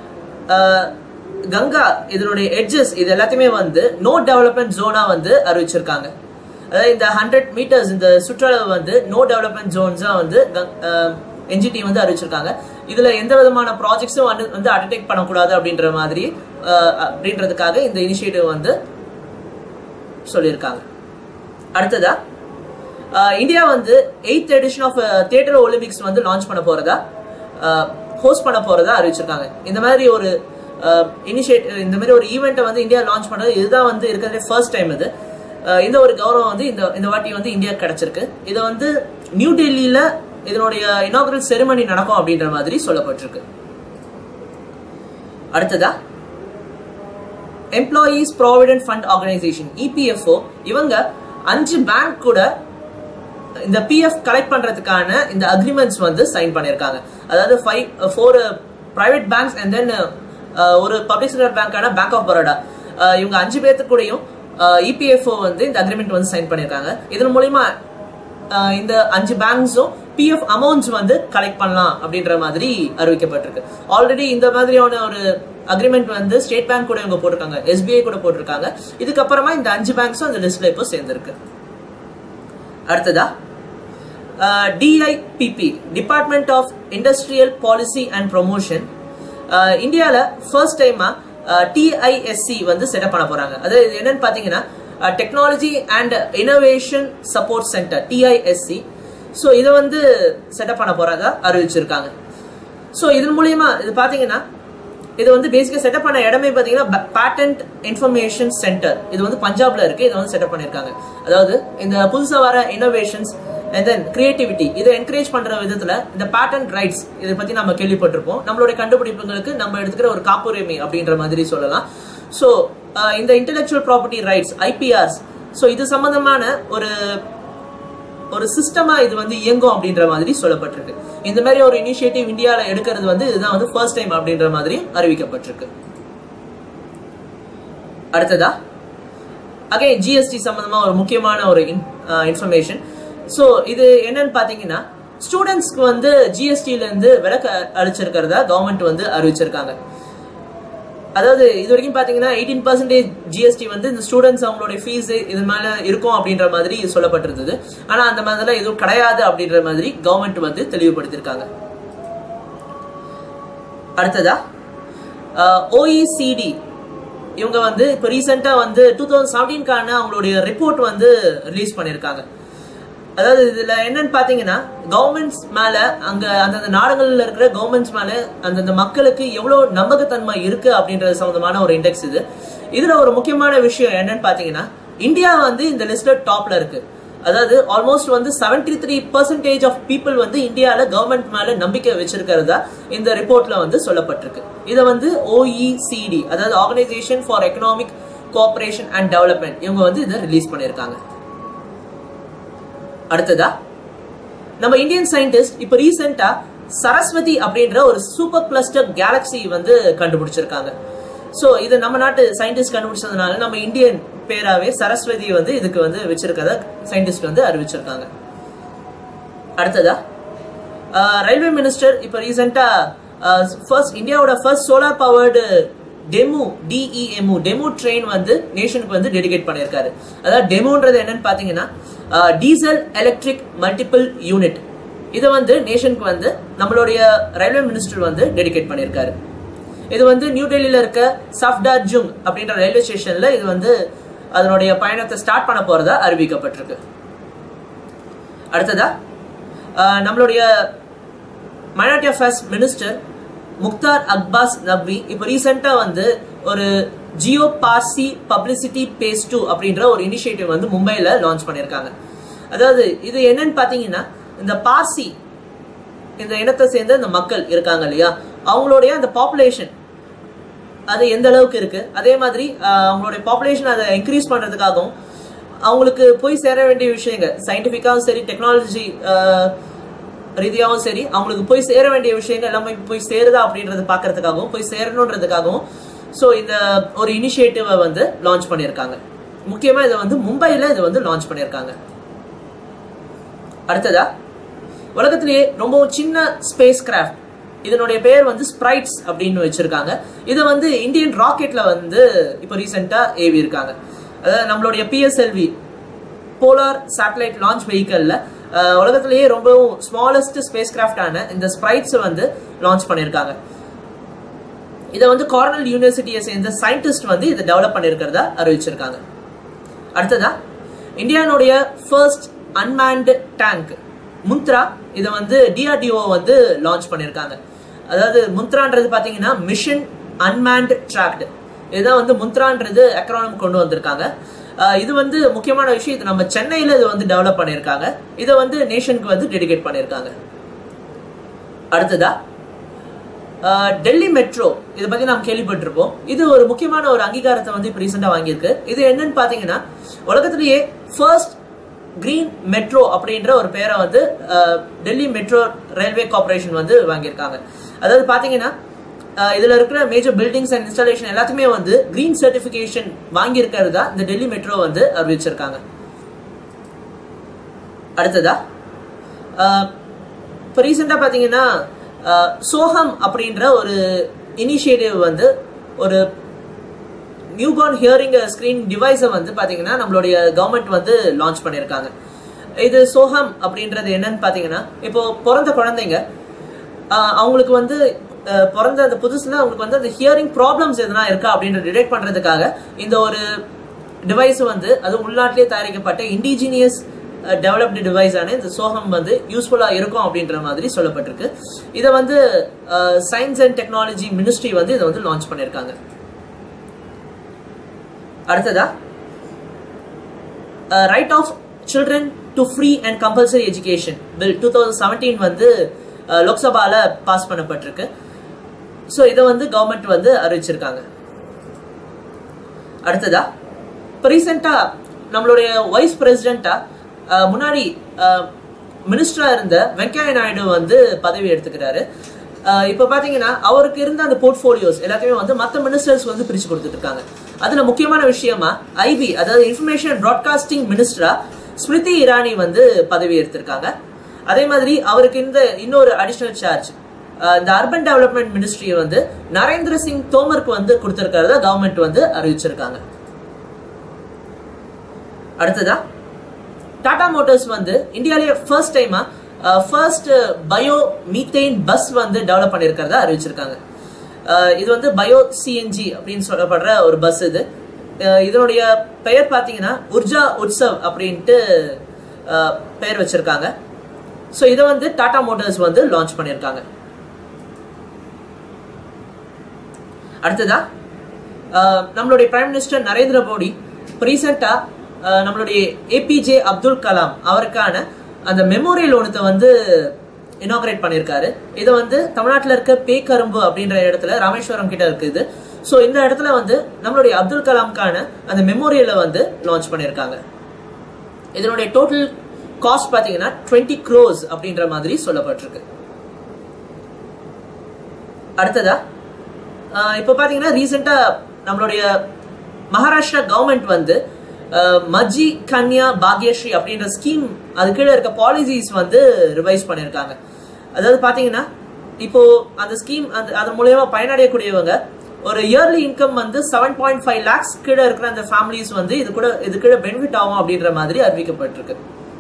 [SPEAKER 1] Ganga இதனுடைய எட்ஜஸ் இது எல்லாத்தையுமே வந்து நோ டெவலப்மெண்ட் ஜோனா வந்து அறிவிச்சிருக்காங்க அதாவது இந்த ஹண்ட்ரட் மீட்டர்ஸ் இந்த சுற்றளவு வந்து நோ டெவலப்மெண்ட் ஜோன்ஸா வந்து என்ஜிடி வந்து அறிவிச்சிருக்காங்க இதுல எந்த விதமான ப்ராஜெக்ட்ஸும் வந்து வந்து அண்டர்டேக் பண்ணக்கூடாது அப்படின்ற மாதிரி அஹ், அப்படின்றதுக்காக இந்த இனிஷியேட்டிவ் வந்து சொல்லியிருக்காங்க அடுத்ததா அஹ், இந்தியா வந்து eighth edition of theatre Olympics வந்து லான்ச் பண்ண போறதா ஹோஸ்ட் பண்ண போறதா அறிவிச்சிருக்காங்க இந்த மாதிரி ஒரு இனிஷியேட் இந்த மாதிரி ஒரு ஈவெண்ட்டை வந்து இந்தியா லான்ச் பண்ணது இதுதான் வந்து இருக்கிறதே ஃபர்ஸ்ட் டைம் இது அஹ், இந்த ஒரு கௌரவம் வந்து இந்த இந்த வாட்டி வந்து இந்தியா கிடைச்சிருக்கு இது வந்து நியூ டெல்லியில இதனுடைய இனாகுரல் செரிமனி நடக்கும் அப்படின்ற மாதிரி சொல்லப்பட்டிருக்கு அடுத்ததா employees provident fund organisation EPFO இவங்க அஞ்சு பேங்க் கூட இந்த பிஎஃப் கலெக்ட் பண்றதுக்கான இந்த அக்ரிமெண்ட்ஸ் வந்து சைன் பண்ணியிருக்காங்க அதாவது five four private banks and then ஒரு பப்ளிக் செக்டர் பேங்கான பேங்க் ஆஃப் பரோடா இவங்க அஞ்சு பேர்த்து கூடயும் இபிஎஃப்ஓ வந்து இந்த அக்ரிமெண்ட் வந்து சைன் பண்ணியிருக்காங்க இதன் மூலியமா அஹ், இந்த அஞ்சு பேங்க்ஸும் பிஎஃப் அமௌண்ட்ஸ் வந்து கலெக்ட் பண்ணலாம் அப்படின்ற மாதிரி அறிவிக்கப்பட்டிருக்கு ஆல்ரெடி இந்த மாதிரியான ஒரு அக்ரிமெண்ட் வந்து ஸ்டேட் பேங்க் கூட இவங்க போட்டிருக்காங்க எஸ்பிஐ கூட போட்டிருக்காங்க இதுக்கப்புறமா இந்த அஞ்சு பேங்க்ஸும் அந்த லிஸ்ட்ல இப்போ சேர்ந்திருக்கு அடுத்ததா DIPP department of industrial policy and promotion இந்தியாவில் ஃபர்ஸ்ட் டைமா டிஐஎஸ்சி வந்து செட்டப் பண்ண போறாங்க அதாவது இது என்னன்னு பார்த்தீங்கன்னா technology and innovation support centre TISC so இதை வந்து செட்டப் பண்ண போறதா அறிவிச்சிருக்காங்க ஸோ இதன் மூலியமா இது பார்த்தீங்கன்னா இது வந்து பேசிக்கா செட்டப் பண்ண இடமே பாத்தீங்கன்னா பேட்டன்ட் இன்ஃபர்மேஷன் சென்டர் இது வந்து பஞ்சாப்ல இருக்கு இதை வந்து செட்டப் பண்ணிருக்காங்க அதாவது இந்த புதுசா வர இன்னோவேஷன்ஸ் அண்ட் தென் கிரியேட்டிவிட்டி இதை என்கரேஜ் பண்ற விதத்துல இந்த பேட்டன்ட் ரைட்ஸ் இதை பத்தி நம்ம கேள்விப்பட்டிருப்போம் நம்மளுடைய கண்டுபிடிப்புகளுக்கு நம்ம எடுத்துக்கிற ஒரு காப்புரிமை அப்படின்ற மாதிரி சொல்லலாம் ஸோ இந்த intellectual property rights IPRs so இது சம்பந்தமான ஒரு ஒரு சிஸ்டமா இது வந்து இயங்கும் அப்படின்ற மாதிரி சொல்லப்பட்டிருக்கு இந்த மாதிரி ஒரு இனிஷியேட்டிவ் இந்தியால எடுக்கிறது வந்து இதுதான் வந்து ஃபர்ஸ்ட் டைம் அப்படின்ற மாதிரி அறிவிக்கப்பட்டிருக்கு அடுத்ததா அகைன் ஜிஎஸ்டி சம்பந்தமா ஒரு முக்கியமான ஒரு இன்ஃபர்மேஷன் ஸோ இது என்னன்னு பாத்தீங்கன்னா ஸ்டூடெண்ட்ஸ்க்கு வந்து ஜிஎஸ்டில இருந்து விலக்கு அளிச்சிருக்கிறதா கவர்மெண்ட் வந்து அறிவிச்சிருக்காங்க அதாவது இது வரைக்கும் பாத்தீங்கன்னா எயிட்டீன் பர்சன்டேஜ் ஜிஎஸ்டி வந்து இந்த ஸ்டூடெண்ட்ஸ் அவங்களுடைய ஃபீஸ் இது மேல இருக்கும் அப்படின்ற மாதிரி சொல்லப்பட்டிருந்தது ஆனா அந்த மாதிரிலாம் எதுவும் கிடையாது அப்படின்ற மாதிரி கவர்மெண்ட் வந்து தெளிவுபடுத்திருக்காங்க அடுத்ததா ஓஇசிடி இவங்க வந்து இப்போ ரீசெண்டா வந்து டூ தௌசண்ட் செவன்டீன்கான அவங்களுடைய ரிப்போர்ட் வந்து ரிலீஸ் பண்ணியிருக்காங்க அதாவது இதுல என்னன்னு பாத்தீங்கன்னா கவர்மெண்ட்ஸ் மேல அங்க அந்தந்த நாடுகள்ல இருக்கிற கவர்மெண்ட்ஸ் மேல அந்தந்த மக்களுக்கு எவ்வளவு நம்பகத்தன்மை இருக்கு அப்படின்றது சம்பந்தமான ஒரு இண்டெக்ஸ் இது இதுல ஒரு முக்கியமான விஷயம் என்னன்னு பாத்தீங்கன்னா இந்தியா வந்து இந்த லிஸ்ட்ல டாப்ல இருக்கு அதாவது ஆல்மோஸ்ட் வந்து seventy three percentage of people வந்து இந்தியால கவர்மெண்ட் மேல நம்பிக்கை வச்சிருக்கிறதா இந்த ரிப்போர்ட்ல வந்து சொல்லப்பட்டிருக்கு இதை வந்து ஓஇசிடி அதாவது organisation for economic cooperation and development இவங்க வந்து இதை ரிலீஸ் பண்ணியிருக்காங்க அடுத்ததா நம்ம இந்தியன் சயின்டிஸ்ட் இப்ப ரீசெண்டா சரஸ்வதி அப்படின்ற ஒரு சூப்பர் கிளஸ்டர் கேலக்சி வந்து கண்டுபிடிச்சிருக்காங்க சோ இது நம்ம நாட்டு சயின்டிஸ்ட் கண்டுபிடிச்சதுனால நம்ம இந்தியன் பேராவே சரஸ்வதி வந்து இதுக்கு வந்து வச்சிருக்கத சயின்டிஸ்ட் வந்து அறிவிச்சிருக்காங்க அடுத்ததா ரயில்வே மினிஸ்டர் இப்ப ரீசெண்டா ஃபர்ஸ்ட் இந்தியாவோட first solar powered DEMU DEMU DEMU train வந்து நேஷனுக்கு வந்து டெடிகேட் பண்ணியிருக்காரு அதாவது டெமுன்றது என்னன்னு பாத்தீங்கன்னா டீசல் எலக்ட்ரிக் மல்டிபிள் யூனிட் இதை வந்து நேஷனுக்கு வந்து நம்மளுடைய ரயில்வே மினிஸ்டர் வந்து டெடிகேட் பண்ணியிருக்காரு இது வந்து நியூ டெல்லியில இருக்க சஃப்டா ஜுங் அப்படின்ற ரயில்வே ஸ்டேஷன்ல இது வந்து அதனுடைய பயணத்தை ஸ்டார்ட் பண்ண போறதா அறிவிக்கப்பட்டிருக்கு அடுத்ததா ஆஹ் நம்மளுடைய minority affairs minister Mukhtar Abbas Naqvi இப்போ ரீசெண்டா வந்து ஒரு Jiyo Parsi publicity phase two அப்படின்ற ஒரு இனிஷியேட்டிவ் வந்து மும்பைல லான்ச் பண்ணியிருக்காங்க அதாவது இது என்னன்னு பாத்தீங்கன்னா இந்த பார்சி இந்த இனத்தை சேர்ந்த இந்த மக்கள் இருக்காங்க இல்லையா அவங்களுடைய அந்த பாப்புலேஷன் அது எந்த அளவுக்கு இருக்கு அதே மாதிரி ஆஹ், அவங்களுடைய பாப்புலேஷன் அதை இன்க்ரீஸ் பண்றதுக்காகவும் அவங்களுக்கு போய் சேர வேண்டிய விஷயங்கள் சயின்டிஃபிக்காகவும் சரி டெக்னாலஜி ரீதியாகவும் சரி அவங்களுக்கு போய் சேர வேண்டிய விஷயங்கள் எல்லாமே போய் சேருதா அப்படின்றத பார்க்கறதுக்காகவும் போய் சேரணுன்றதுக்காகவும் ஸோ இந்த ஒரு இனிஷியேட்டிவை வந்து லான்ச் பண்ணியிருக்காங்க முக்கியமா இதை வந்து மும்பையில் இதை வந்து லான்ச் பண்ணியிருக்காங்க அடுத்ததா உலகத்திலேயே ரொம்ப சின்ன ஸ்பேஸ் கிராஃப்ட் இதனுடைய பேர் வந்து ஸ்ப்ரைட்ஸ் அப்படின்னு வச்சிருக்காங்க இதை வந்து இந்தியன் ராக்கெட்ல வந்து இப்போ ரீசெண்டா ஏவி இருக்காங்க அதாவது நம்மளுடைய பிஎஸ்எல்வி போலார் சேட்டலைட் லான்ச் வெஹிக்கல்ல உலகத்திலேயே ரொம்பவும் ஸ்மாலஸ்ட் ஸ்பேஸ் கிராஃப்டான இந்த ஸ்ப்ரைட்ஸ் வந்து லான்ச் பண்ணியிருக்காங்க இதை வந்து கார்னல் யூனிவர்சிட்டியை சேர்ந்த சயின்டிஸ்ட் வந்து இதை டெவலப் பண்ணியிருக்கிறதா அறிவிச்சிருக்காங்க அடுத்ததா இந்தியானுடைய ஃபர்ஸ்ட் அன்மேன்டு டேங்க் முந்த்ரா இதை வந்து டிஆர்டிஓ வந்து லான்ச் பண்ணியிருக்காங்க அதாவது முந்த்ரான்றது பார்த்தீங்கன்னா மிஷன் அன்மேன்டு ட்ராக்டு இதுதான் வந்து முந்த்ரான்றது அக்ரானம் கொண்டு வந்திருக்காங்க அஹ் இது வந்து முக்கியமான விஷயம் இது நம்ம சென்னையில் இது வந்து டெவலப் பண்ணியிருக்காங்க இதை வந்து நேஷனுக்கு வந்து டெடிகேட் பண்ணியிருக்காங்க அடுத்ததா டெல்லி மெட்ரோ இதை பத்தி நாம் கேள்விப்பட்டிருப்போம் இது ஒரு முக்கியமான ஒரு அங்கீகாரத்தை வந்து இப்போ ரீசெண்டாக வாங்கியிருக்கு இது என்னன்னு பார்த்தீங்கன்னா உலகத்திலேயே ஃபர்ஸ்ட் கிரீன் மெட்ரோ அப்படின்ற ஒரு பேரை வந்து டெல்லி மெட்ரோ ரயில்வே கார்பரேஷன் வந்து வாங்கியிருக்காங்க அதாவது பார்த்தீங்கன்னா இதுல இருக்கிற மேஜர் பில்டிங்ஸ் அண்ட் இன்ஸ்டாலேஷன் எல்லாத்தையுமே வந்து கிரீன் சர்டிபிகேஷன் வாங்கியிருக்கிறதா இந்த டெல்லி மெட்ரோ வந்து அறிவிச்சிருக்காங்க அடுத்ததா இப்போ ரீசெண்டாக பார்த்தீங்கன்னா சோஹம் அப்படின்ற ஒரு இனிஷியேட்டிவ் வந்து ஒரு நியூபார்ன் ஹியரிங் ஸ்க்ரீன் டிவைஸை வந்து பார்த்தீங்கன்னா நம்மளுடைய கவர்மெண்ட் வந்து லான்ச் பண்ணியிருக்காங்க இது சோஹம் அப்படின்றது என்னன்னு பார்த்தீங்கன்னா இப்போ பிறந்த குழந்தைங்க அவங்களுக்கு வந்து பிறந்த அந்த புதுசுல அவங்களுக்கு வந்து அந்த ஹியரிங் ப்ராப்ளம்ஸ் எதனா இருக்கா அப்படின்ற டிடெக்ட் பண்றதுக்காக இந்த ஒரு டிவைஸ் வந்து அது உள்நாட்டிலே தயாரிக்கப்பட்ட இண்டிஜினியஸ் டெவலப்டு டிவைஸான இந்த சோகம் வந்து யூஸ்ஃபுல்லாக இருக்கும் அப்படின்ற மாதிரி சொல்லப்பட்டிருக்கு இதை வந்து சயின்ஸ் அண்ட் டெக்னாலஜி மினிஸ்ட்ரி வந்து இதை வந்து லான்ச் பண்ணியிருக்காங்க அடுத்ததா right of children to free and compulsory education bill two thousand seventeen வந்து லோக்சபாவில் பாஸ் பண்ணப்பட்டிருக்கு ஸோ இதை வந்து கவர்மெண்ட் வந்து அறிவிச்சிருக்காங்க அடுத்ததா இப்போ ரீசெண்டாக நம்மளுடைய வைஸ் பிரசிடென்ட்டா முன்னாடி மினிஸ்டரா இருந்த வெங்கையா நாயுடு வந்து பதவி எடுத்துக்கிறாரு இப்போ பார்த்தீங்கன்னா அவருக்கு இருந்த அந்த போர்ட்ஃபோலியோஸ் எல்லாத்தையுமே வந்து மற்ற மினிஸ்டர்ஸ் வந்து பிரிச்சு கொடுத்துட்டு இருக்காங்க அதுல முக்கியமான விஷயமா ஐபி அதாவது இன்ஃபர்மேஷன் ப்ராட்காஸ்டிங் மினிஸ்டரா ஸ்மிருதி இரானி வந்து பதவி எடுத்திருக்காங்க அதே மாதிரி அவருக்கு இந்த இன்னொரு அடிஷனல் சார்ஜ் இந்த அர்பன் டெவலப்மெண்ட் மினிஸ்ட்ரியை வந்து நரேந்திர சிங் தோமருக்கு வந்து கொடுத்திருக்கிறத கவர்மெண்ட் வந்து அறிவிச்சிருக்காங்க அடுத்ததா டாடா மோட்டார்ஸ் வந்து இந்தியாவிலேயே ஃபர்ஸ்ட் டைமா ஃபர்ஸ்ட் பயோ மீத்தேன் பஸ் வந்து டெவலப் பண்ணியிருக்கிறதா அறிவிச்சிருக்காங்க இது வந்து பயோ சிஎன்ஜி அப்படின்னு சொல்லப்படுற ஒரு பஸ் இது இதனுடைய பெயர் பார்த்தீங்கன்னா உர்ஜா உற்சவ் அப்படின்ட்டு பெயர் வச்சிருக்காங்க ஸோ இதை வந்து டாடா மோட்டார்ஸ் வந்து லான்ச் பண்ணியிருக்காங்க அடுத்ததா நம்மளுடைய பிரைம் மினிஸ்டர் நரேந்திர மோடி ரீசெண்டா நம்மளுடைய ஏபிஜே அப்துல் கலாம் அவருக்கான அந்த மெமோரியல் ஒன்றத்தை வந்து இனாகிரேட் பண்ணியிருக்காரு இதை வந்து தமிழ்நாட்டில் இருக்க பேக்கரும்பு அப்படின்ற இடத்துல ராமேஸ்வரம் கிட்ட இருக்குது ஸோ இந்த இடத்துல வந்து நம்மளுடைய அப்துல் கலாம்கான அந்த மெமோரியலை வந்து லான்ச் பண்ணியிருக்காங்க இதனுடைய டோட்டல் காஸ்ட் பார்த்தீங்கன்னா டுவெண்ட்டி க்ரோஸ் அப்படின்ற மாதிரி சொல்லப்பட்டிருக்கு அடுத்ததா இப்போ பார்த்தீங்கன்னா ரீசெண்டாக நம்மளுடைய மகாராஷ்டிரா கவர்மெண்ட் வந்து மஜி கன்யா பாக்யஸ்ரீ அப்படின்ற ஸ்கீம் அது கீழே இருக்க பாலிசிஸ் வந்து ரிவைஸ் பண்ணியிருக்காங்க அதாவது பார்த்தீங்கன்னா இப்போ அந்த ஸ்கீம் அந்த அதன் மூலயமா பயனடையக்கூடியவங்க ஒரு இயர்லி இன்கம் வந்து செவன் பாயிண்ட் ஃபைவ் லேக்ஸ் கீழே இருக்கிற அந்த ஃபேமிலிஸ் வந்து இது கூட இது கீழே பெனிஃபிட் ஆகும் அப்படின்ற மாதிரி அறிவிக்கப்பட்டிருக்கு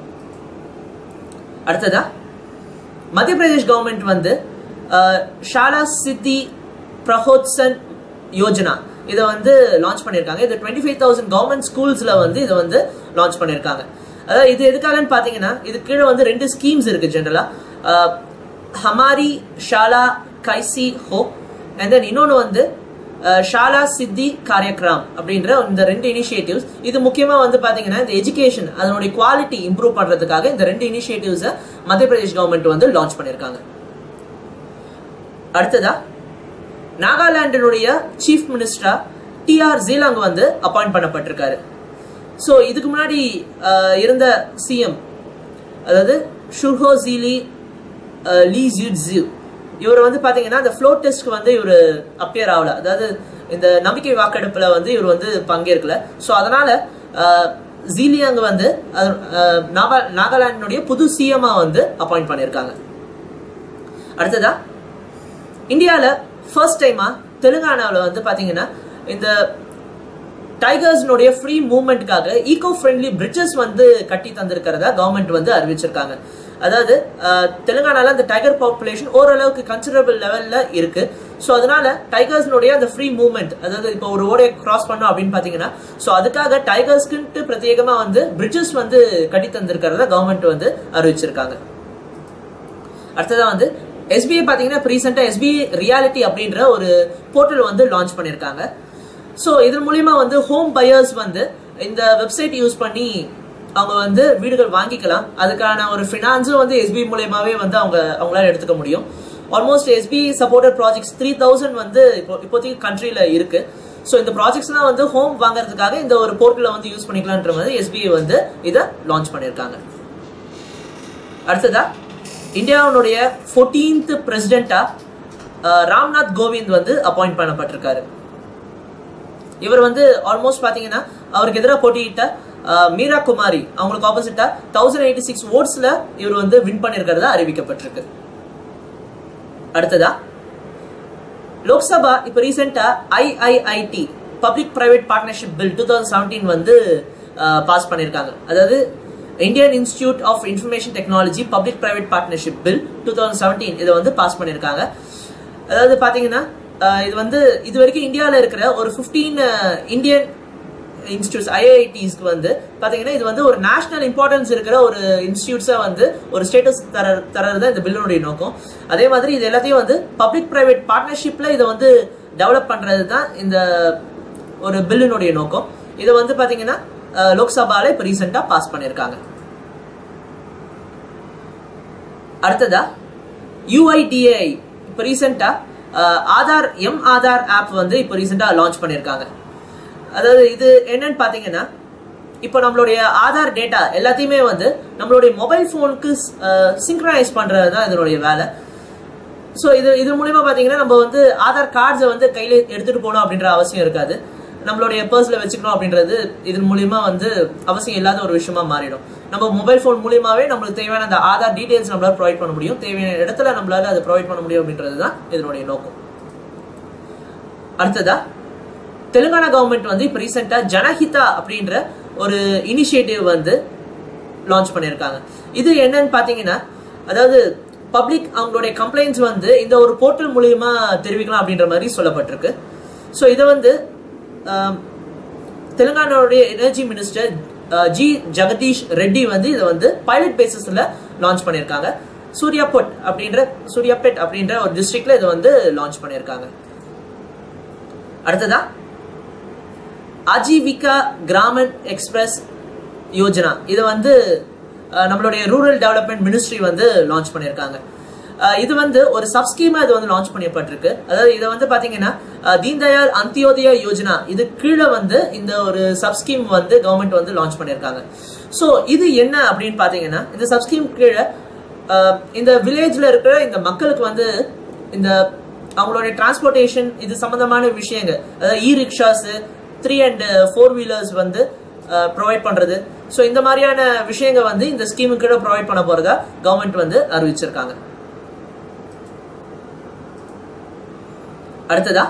[SPEAKER 1] அடுத்ததா மத்திய பிரதேஷ் கவர்மெண்ட் வந்து ஷாலா சித்தி பிரஹோத்சன் யோஜனா இதை வந்து லான்ச் பண்ணியிருக்காங்க இது டுவெண்ட்டி ஃபைவ் தௌசண்ட் கவர்மெண்ட் ஸ்கூல்ஸில் வந்து இதை வந்து லான்ச் பண்ணியிருக்காங்க அதாவது இது எதுக்காகன்னு பார்த்தீங்கன்னா இது கீழே வந்து ரெண்டு ஸ்கீம்ஸ் இருக்குது ஜென்ரலாக ஹமாரி ஷாலா கைசி ஹோ அண்ட் தென் இன்னொன்று வந்து ஷாலா சித்தி காரியக்ராம் அப்படின்ற இந்த ரெண்டு இனிஷியேட்டிவ்ஸ் இது முக்கியமாக வந்து பார்த்தீங்கன்னா இந்த எஜுகேஷன் அதனுடைய குவாலிட்டி இம்ப்ரூவ் பண்ணுறதுக்காக இந்த ரெண்டு இனிஷியேட்டிவ்ஸை மத்திய பிரதேஷ் கவர்மெண்ட் வந்து லான்ச் பண்ணியிருக்காங்க அடுத்ததா நாகாலாண்டினுடைய சீஃப் மினிஸ்டரா டி ஆர் ஜீலாங் வந்து அப்பாயிண்ட் பண்ணப்பட்டிருக்காரு ஸோ இதுக்கு முன்னாடி இருந்த சிஎம் அதாவது ஷுர்ஹோ ஜீலி லீ ஜியூ இவர் வந்து பார்த்தீங்கன்னா இந்த ஃப்ளோ டெஸ்ட்க்கு வந்து இவர் அப்பியர் ஆகல அதாவது இந்த நம்பிக்கை வாக்கெடுப்பில் வந்து இவர் வந்து பங்கேற்கல ஸோ அதனால ஜீலியாங் வந்து நாகாலாண்டினுடைய புது சிஎம்மா வந்து அப்பாயிண்ட் பண்ணியிருக்காங்க அடுத்ததா இந்தியாவில் ஃபர்ஸ்ட் டைமா தெலுங்கானாவில் வந்து பார்த்தீங்கன்னா இந்த டைகர்ஸ்னுடைய ஃப்ரீ மூவ்மெண்ட்காக ஈகோ ஃப்ரெண்ட்லி பிரிட்ஜஸ் வந்து கட்டி தந்திருக்கிறதா கவர்மெண்ட் வந்து அறிவிச்சிருக்காங்க அதாவது தெலுங்கானால அந்த டைகர் பாப்புலேஷன் ஓரளவுக்கு கன்சிடரபிள் லெவல்ல இருக்கு ஸோ அதனால டைகர்ஸ்னுடைய அந்த ஃப்ரீ மூவ்மெண்ட் அதாவது இப்போ ஒரு ஓடையை கிராஸ் பண்ணோம் அப்படின்னு பார்த்தீங்கன்னா ஸோ அதுக்காக டைகர்ஸ்க்குன்ட்டு பிரத்யேகமாக வந்து பிரிட்ஜஸ் வந்து கட்டி தந்திருக்கிறதா கவர்மெண்ட் வந்து அறிவிச்சிருக்காங்க அடுத்ததான் வந்து எஸ்பிஐ பார்த்தீங்கன்னா இப்போ ரீசெண்டாக எஸ்பிஐ ரியாலிட்டி அப்படின்ற ஒரு போர்ட்டல் வந்து லான்ச் பண்ணியிருக்காங்க ஸோ இதன் மூலியமா வந்து ஹோம் பையர்ஸ் வந்து இந்த வெப்சைட் யூஸ் பண்ணி அவங்க வந்து வீடுகள் வாங்கிக்கலாம் அதுக்கான ஒரு ஃபினான்ஸும் வந்து எஸ்பிஐ மூலியமாவே வந்து அவங்க அவங்களால எடுத்துக்க முடியும் almost SBI supported projects three thousand வந்து இப்போ இப்போதைக்கு கண்ட்ரியில் இருக்கு ஸோ இந்த ப்ராஜெக்ட்ஸ்லாம் வந்து ஹோம் வாங்குறதுக்காக இந்த ஒரு போர்ட்டலை வந்து யூஸ் பண்ணிக்கலான்ற மாதிரி எஸ்பிஐ வந்து இதை லான்ச் பண்ணியிருக்காங்க அடுத்ததா இந்தியாவுடைய ஃபோர்டீன்த் பிரசிடென்ட்டா ராம்நாத் கோவிந்த் வந்து அப்பாயிண்ட் பண்ணப்பட்டிருக்காரு இவர் வந்து ஆல்மோஸ்ட் பாத்தீங்கன்னா அவருக்கு எதிராக போட்டியிட்ட மீரா குமாரி அவங்களுக்கு ஆப்போசிட்டா தௌசண்ட் எயிட்டி சிக்ஸ் ஓட்ஸ்ல இவர் வந்து வின் பண்ணிருக்கிறதா அறிவிக்கப்பட்டிருக்கு அடுத்ததா லோக்சபா இப்ப ரீசெண்டா IIIT public private partnership bill two thousand seventeen வந்து பாஸ் பண்ணியிருக்காங்க அதாவது Indian Institute of Information Technology public private partnership bill two thousand seventeen இதை வந்து பாஸ் பண்ணியிருக்காங்க அதாவது பாத்தீங்கன்னா இது வந்து இது வரைக்கும் இந்தியாவில் இருக்கிற ஒரு ஃபிஃப்டீன் இந்தியன் இன்ஸ்டியூட்ஸ் ஐஐடிஸ்க்கு வந்து பாத்தீங்கன்னா இது வந்து ஒரு நேஷனல் இம்பார்ட்டன்ஸ் இருக்கிற ஒரு இன்ஸ்டியூட்ஸை வந்து ஒரு ஸ்டேட்டஸ் தர தரது தான் இந்த பில்லுடைய நோக்கம் அதே மாதிரி இது எல்லாத்தையும் வந்து பப்ளிக் பிரைவேட் பார்ட்னர்ஷிப்ல இதை வந்து டெவலப் பண்றது தான் இந்த ஒரு பில்லினுடைய நோக்கம் இதை வந்து பாத்தீங்கன்னா லோக்சபால இப்ப ரீசெண்டா பாஸ் பண்ணிருக்காங்க அடுத்ததா யூஐடிஏ இப்ப ரீசெண்டா ஆதார் எம் ஆதார் ஆப் வந்து இப்போ ரீசெண்டா லான்ச் பண்ணிருக்காங்க அதாவது இது என்னன்னு பாத்தீங்கன்னா இப்போ நம்மளுடைய ஆதார் டேட்டா எல்லாத்தையுமே வந்து நம்மளுடைய மொபைல் ஃபோனுக்கு சிங்க்ரனைஸ் பண்றது தான் இதனுடைய வேலை ஸோ இது இது மூலியமா பாத்தீங்கன்னா நம்ம வந்து ஆதார் கார்ட்ஸை வந்து கையில எடுத்துட்டு போகணும் அப்படின்ற அவசியம் இருக்காது நம்மளுடைய பர்ஸ்ல வச்சுக்கணும் அப்படின்றது இதன் மூலியமா வந்து அவசியம் இல்லாத ஒரு விஷயமா மாறிடும் நம்ம மொபைல் ஃபோன் மூலியமாவே நம்மளுக்கு தேவையான அந்த ஆதார் டீடைல்ஸ் நம்மளால ப்ரொவைட் பண்ண முடியும் தேவையான இடத்துல நம்மளால அதை ப்ரொவைட் பண்ண முடியும் அப்படின்றது தான் இதனுடைய நோக்கம் அடுத்ததா தெலுங்கானா கவர்மெண்ட் வந்து இப்போ ரீசெண்டா ஜனஹிதா அப்படின்ற ஒரு இனிஷியேட்டிவ் வந்து லான்ச் பண்ணியிருக்காங்க இது என்னன்னு பாத்தீங்கன்னா அதாவது பப்ளிக் அவங்களுடைய கம்ப்ளைண்ட்ஸ் வந்து இந்த ஒரு போர்ட்டல் மூலியமா தெரிவிக்கலாம் அப்படின்ற மாதிரி சொல்லப்பட்டிருக்கு ஸோ இதை வந்து தெலுங்கானாவுடைய energy minister G Jagadish Reddy வந்து இதை வந்து பைலட் பேசிஸ்ல லான்ச் பண்ணியிருக்காங்க சூர்யாபட் அப்படின்ற சூர்யாபேட் அப்படின்ற ஒரு டிஸ்ட்ரிக்ட்ல இதை வந்து லான்ச் பண்ணியிருக்காங்க அடுத்ததா அஜீவிகா கிராமன் எக்ஸ்பிரஸ் யோஜனா இதை வந்து நம்மளுடைய ரூரல் டெவலப்மெண்ட் மினிஸ்ட்ரி வந்து லான்ச் பண்ணியிருக்காங்க இது வந்து ஒரு சப்ஸ்கீமா இது வந்து லான்ச் பண்ணப்பட்டிருக்கு அதாவது இதை வந்து பாத்தீங்கன்னா தீன்தயாள் அந்தியோதயா யோஜனா இது கீழே வந்து இந்த ஒரு சப்ஸ்கீம் வந்து கவர்மெண்ட் வந்து லான்ச் பண்ணியிருக்காங்க ஸோ இது என்ன அப்படின்னு பாத்தீங்கன்னா இந்த சப்ஸ்கீம் கீழே இந்த வில்லேஜ்ல இருக்கிற இந்த மக்களுக்கு வந்து இந்த அவங்களுடைய டிரான்ஸ்போர்டேஷன் இது சம்பந்தமான விஷயங்கள் அதாவது e rickshaws three and four wheelers வந்து ப்ரொவைட் பண்றது ஸோ இந்த மாதிரியான விஷயங்கள் வந்து இந்த ஸ்கீமுக்கு கீழே ப்ரொவைட் பண்ண போறதா கவர்மெண்ட் வந்து அறிவிச்சிருக்காங்க அடுத்ததா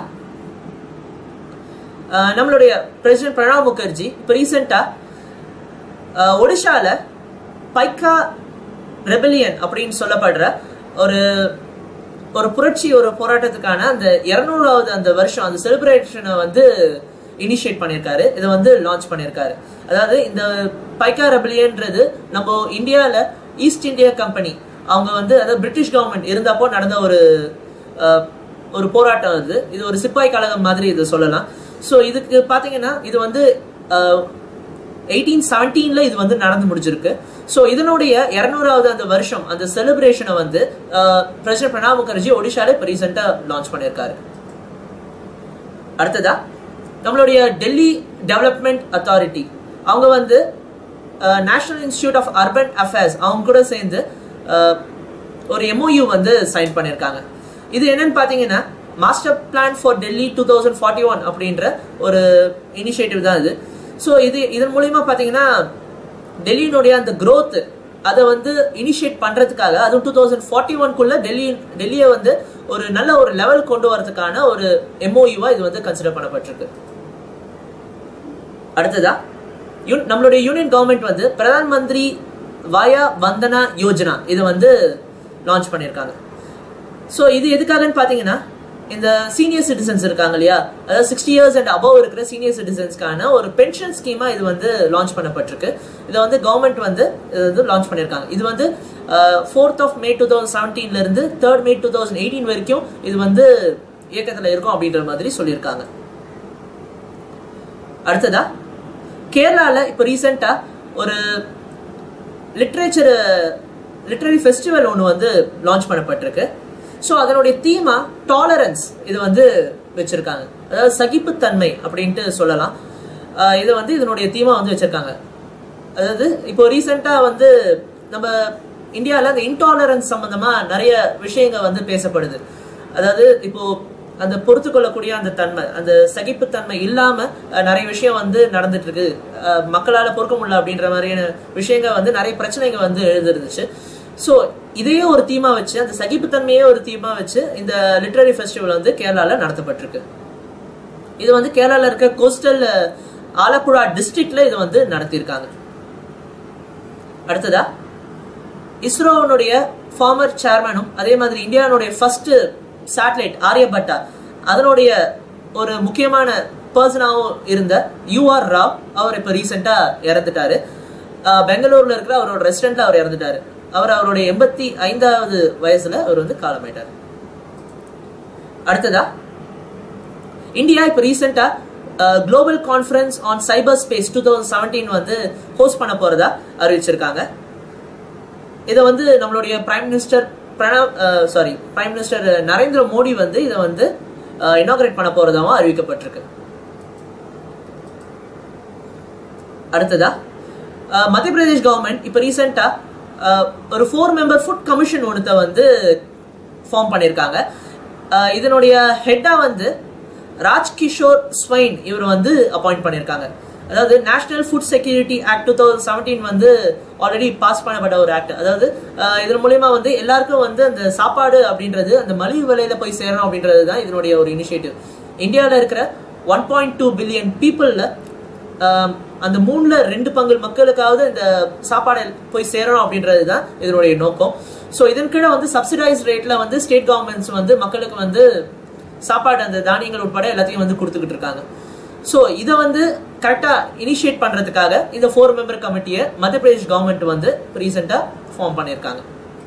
[SPEAKER 1] நம்மளுடைய பிரசிடென்ட் பிரணாப் முகர்ஜி இப்போ ரீசெண்டா ஒடிஷால பைக்கா ரெபலியன் அப்படின்னு சொல்லப்படுற ஒரு ஒரு புரட்சி ஒரு போராட்டத்துக்கான அந்த இருநூறாவது அந்த வருஷம் அந்த செலிப்ரேஷனை வந்து இனிஷியேட் பண்ணியிருக்காரு இதை வந்து லான்ச் பண்ணியிருக்காரு அதாவது இந்த பைக்கா ரெபலியன்றது நம்ம இந்தியாவில் ஈஸ்ட் இந்தியா கம்பெனி அவங்க வந்து அதாவது பிரிட்டிஷ் கவர்மெண்ட் இருந்தப்போ நடந்த ஒரு ஒரு போராட்டம் இது இது ஒரு சிப்பாய் கழகம் மாதிரி இது சொல்லலாம் ஸோ இதுக்கு பார்த்தீங்கன்னா இது வந்து எயிட்டீன் செவன்டீன்ல இது வந்து நடந்து முடிஞ்சிருக்கு ஸோ இதனுடைய இரநூறாவது அந்த வருஷம் அந்த செலிப்ரேஷனை வந்து பிரசிடன்ட் பிரணாப் முகர்ஜி ஒடிஷால இப்போ ரீசெண்டாக லான்ச் பண்ணியிருக்காரு அடுத்ததா நம்மளுடைய டெல்லி டெவலப்மெண்ட் அத்தாரிட்டி அவங்க வந்து national institute of urban affairs அவங்க கூட சேர்ந்து ஒரு எம்ஓயு வந்து சைன் பண்ணியிருக்காங்க இது என்னன்னு பார்த்தீங்கன்னா master plan for Delhi two thousand forty one அப்படின்ற ஒரு இனிஷியேட்டிவ் தான் இது ஸோ இது இதன் மூலியமா பார்த்தீங்கன்னா டெல்லியினுடைய அந்த க்ரோத் அதை வந்து இனிஷியேட் பண்றதுக்காக அதுவும் டூ தௌசண்ட் ஃபார்ட்டி ஒன்குள்ள டெல்லி டெல்லியை வந்து ஒரு நல்ல ஒரு லெவல் கொண்டு வரதுக்கான ஒரு எம்ஓயுவா இது வந்து கன்சிடர் பண்ணப்பட்டிருக்கு அடுத்ததா நம்மளுடைய யூனியன் கவர்மெண்ட் வந்து பிரதான் மந்திரி வாயா வந்தனா யோஜனா இது வந்து லான்ச் பண்ணியிருக்காங்க ஸோ இது எதுக்காகன்னு பார்த்தீங்கன்னா இந்த சீனியர் சிட்டிசன்ஸ் இருக்காங்க இல்லையா அதாவது சிக்ஸ்டி இயர்ஸ் அண்ட் அபவ் இருக்கிற சீனியர் சிட்டிசன்ஸ்க்கான ஒரு பென்ஷன் ஸ்கீமா இது வந்து லான்ச் பண்ணப்பட்டிருக்கு இதை வந்து கவர்மெண்ட் வந்து இது வந்து லான்ச் பண்ணியிருக்காங்க இது வந்து fourth of May two thousand செவன்டீன்ல இருந்து third May two thousand eighteen வரைக்கும் இது வந்து இயக்கத்தில் இருக்கும் அப்படின்ற மாதிரி சொல்லியிருக்காங்க அடுத்ததா கேரளால இப்போ ரீசெண்டா ஒரு லிட்ரேச்சர் லிட்ரரி ஃபெஸ்டிவல் ஒன்று வந்து லான்ச் பண்ணப்பட்டிருக்கு ஸோ அதனுடைய தீமா டாலரன்ஸ் இது வந்து வச்சிருக்காங்க அதாவது சகிப்புத்தன்மை அப்படின்ட்டு சொல்லலாம் ஆஹ் இது வந்து இதனுடைய தீமா வந்து வச்சிருக்காங்க அதாவது இப்போ ரீசெண்டா வந்து நம்ம இந்தியாவில் அந்த இன்டாலரன்ஸ் சம்பந்தமா நிறைய விஷயங்கள் வந்து பேசப்படுது அதாவது இப்போ அந்த பொறுத்து கொள்ளக்கூடிய அந்த தன்மை அந்த சகிப்புத்தன்மை இல்லாம அஹ், நிறைய விஷயம் வந்து நடந்துட்டு இருக்கு அஹ், மக்களால பொறுக்க முடியல அப்படின்ற மாதிரியான விஷயங்கள் வந்து நிறைய பிரச்சனைகள் வந்து எழுதிருந்துச்சு ஸோ இதையே ஒரு தீமா வச்சு அந்த சகிப்புத்தன்மையே ஒரு தீமா வச்சு இந்த லிட்ரரி ஃபெஸ்டிவல் வந்து கேரளால நடத்தப்பட்டிருக்கு இது வந்து கேரளால இருக்க கோஸ்டல் ஆலப்புழா டிஸ்ட்ரிக்ட்ல இது வந்து நடத்தியிருக்காங்க அடுத்ததா இஸ்ரோனுடைய ஃபார்மர் சேர்மனும் அதே மாதிரி இந்தியாவுடைய ஃபர்ஸ்ட் சேட்டலைட் ஆரியபட்டா அதனுடைய ஒரு முக்கியமான பர்சனாகவும் இருந்த யூஆர் ராவ் அவர் இப்போ ரீசெண்டாக இறந்துட்டாரு அஹ் பெங்களூர்ல இருக்கிற அவரோட ரெஸ்டாரண்ட்ல அவர் இறந்துட்டாரு அவர் அவருடைய எண்பத்தி ஐந்தாவது வயசுல அவர் வந்து காலமாயிட்டார் அடுத்ததா இந்தியா இப்போ ரீசெண்டா global conference on cyber space two thousand seventeen வந்து ஹோஸ்ட் பண்ண போறதா அறிவிச்சிருக்காங்க இதை வந்து நம்மளுடைய prime minister Pranav sorry prime minister Narendra Modi வந்து இதை வந்து இனாகிரேட் பண்ண போறதாவும் அறிவிக்கப்பட்டிருக்கு அடுத்ததா அஹ், மத்திய பிரதேஷ் கவர்மெண்ட் இப்போ ரீசெண்டா ஒரு ஃபோர் மெம்பர் ஃபுட் கமிஷன் ஒன்றத்தை வந்து ஃபார்ம் பண்ணியிருக்காங்க அஹ், இதனுடைய ஹெட்டா வந்து ராஜ்கிஷோர் ஸ்வைன் இவர் வந்து அப்பாயிண்ட் பண்ணியிருக்காங்க அதாவது national food security act two thousand seventeen வந்து ஆல்ரெடி பாஸ் பண்ணப்பட்ட ஒரு ஆக்ட் அதாவது அஹ், இதன் மூலயமா வந்து எல்லாருக்கும் வந்து அந்த சாப்பாடு அப்படின்றது அந்த மலிவு விலையில போய் சேரணும் அப்படின்றது தான் இதனுடைய ஒரு இனிஷியேட்டிவ் இந்தியாவில் இருக்கிற ஒன் பாயிண்ட் டூ பில்லியன் பீப்புளில் அந்த மூணுல ரெண்டு பங்கு மக்களுக்காவது இந்த சாப்பாடு போய் சேரணும் அப்படின்றது தான் இதனுடைய நோக்கம் ஸோ இதன் கீழே வந்து சப்சிடைஸ் ரேட்ல வந்து ஸ்டேட் கவர்மெண்ட்ஸ் வந்து மக்களுக்கு வந்து சாப்பாடு அந்த தானியங்கள் உட்பட எல்லாத்தையும் வந்து கொடுத்துக்கிட்டு இருக்காங்க ஸோ இதை வந்து கரெக்டாக இனிஷியேட் பண்ணுறதுக்காக இந்த ஃபோர் மெம்பர் கமிட்டியை மத்திய பிரதேஷ் கவர்மெண்ட் வந்து ரீசெண்டாக ஃபார்ம் பண்ணியிருக்காங்க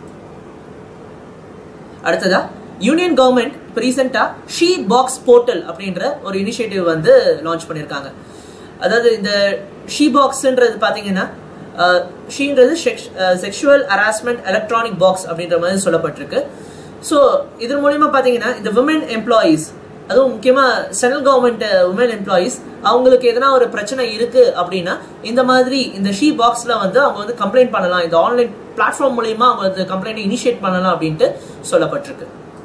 [SPEAKER 1] அடுத்ததா யூனியன் கவர்மெண்ட் இப்போ ரீசெண்டாக ஷீ பாக்ஸ் போர்ட்டல் அப்படின்ற ஒரு இனிஷியேட்டிவ் வந்து லான்ச் பண்ணியிருக்காங்க அதாவது இந்த ஷீ பாக்ஸ்ன்றது பார்த்தீங்கன்னா ஷீன்றது செக்ஷுவல் ஹராஸ்மெண்ட் எலக்ட்ரானிக் பாக்ஸ் அப்படின்ற மாதிரி சொல்லப்பட்டிருக்கு ஸோ இதன் மூலியமா பார்த்தீங்கன்னா இந்த விமன் எம்ப்ளாயீஸ் அதுவும் முக்கியமாக சென்ட்ரல் கவர்மெண்ட் உமன் எம்ப்ளாயீஸ் அவங்களுக்கு எதனா ஒரு பிரச்சனை இருக்கு அப்படின்னா இந்த மாதிரி இந்த ஷீ பாக்ஸ்ல வந்து அவங்க வந்து கம்ப்ளைண்ட் பண்ணலாம் இந்த ஆன்லைன் பிளாட்ஃபார்ம் மூலியமா அவங்க வந்து கம்ப்ளைண்ட் இனிஷியேட் பண்ணலாம் அப்படின்ட்டு சொல்லப்பட்டிருக்கு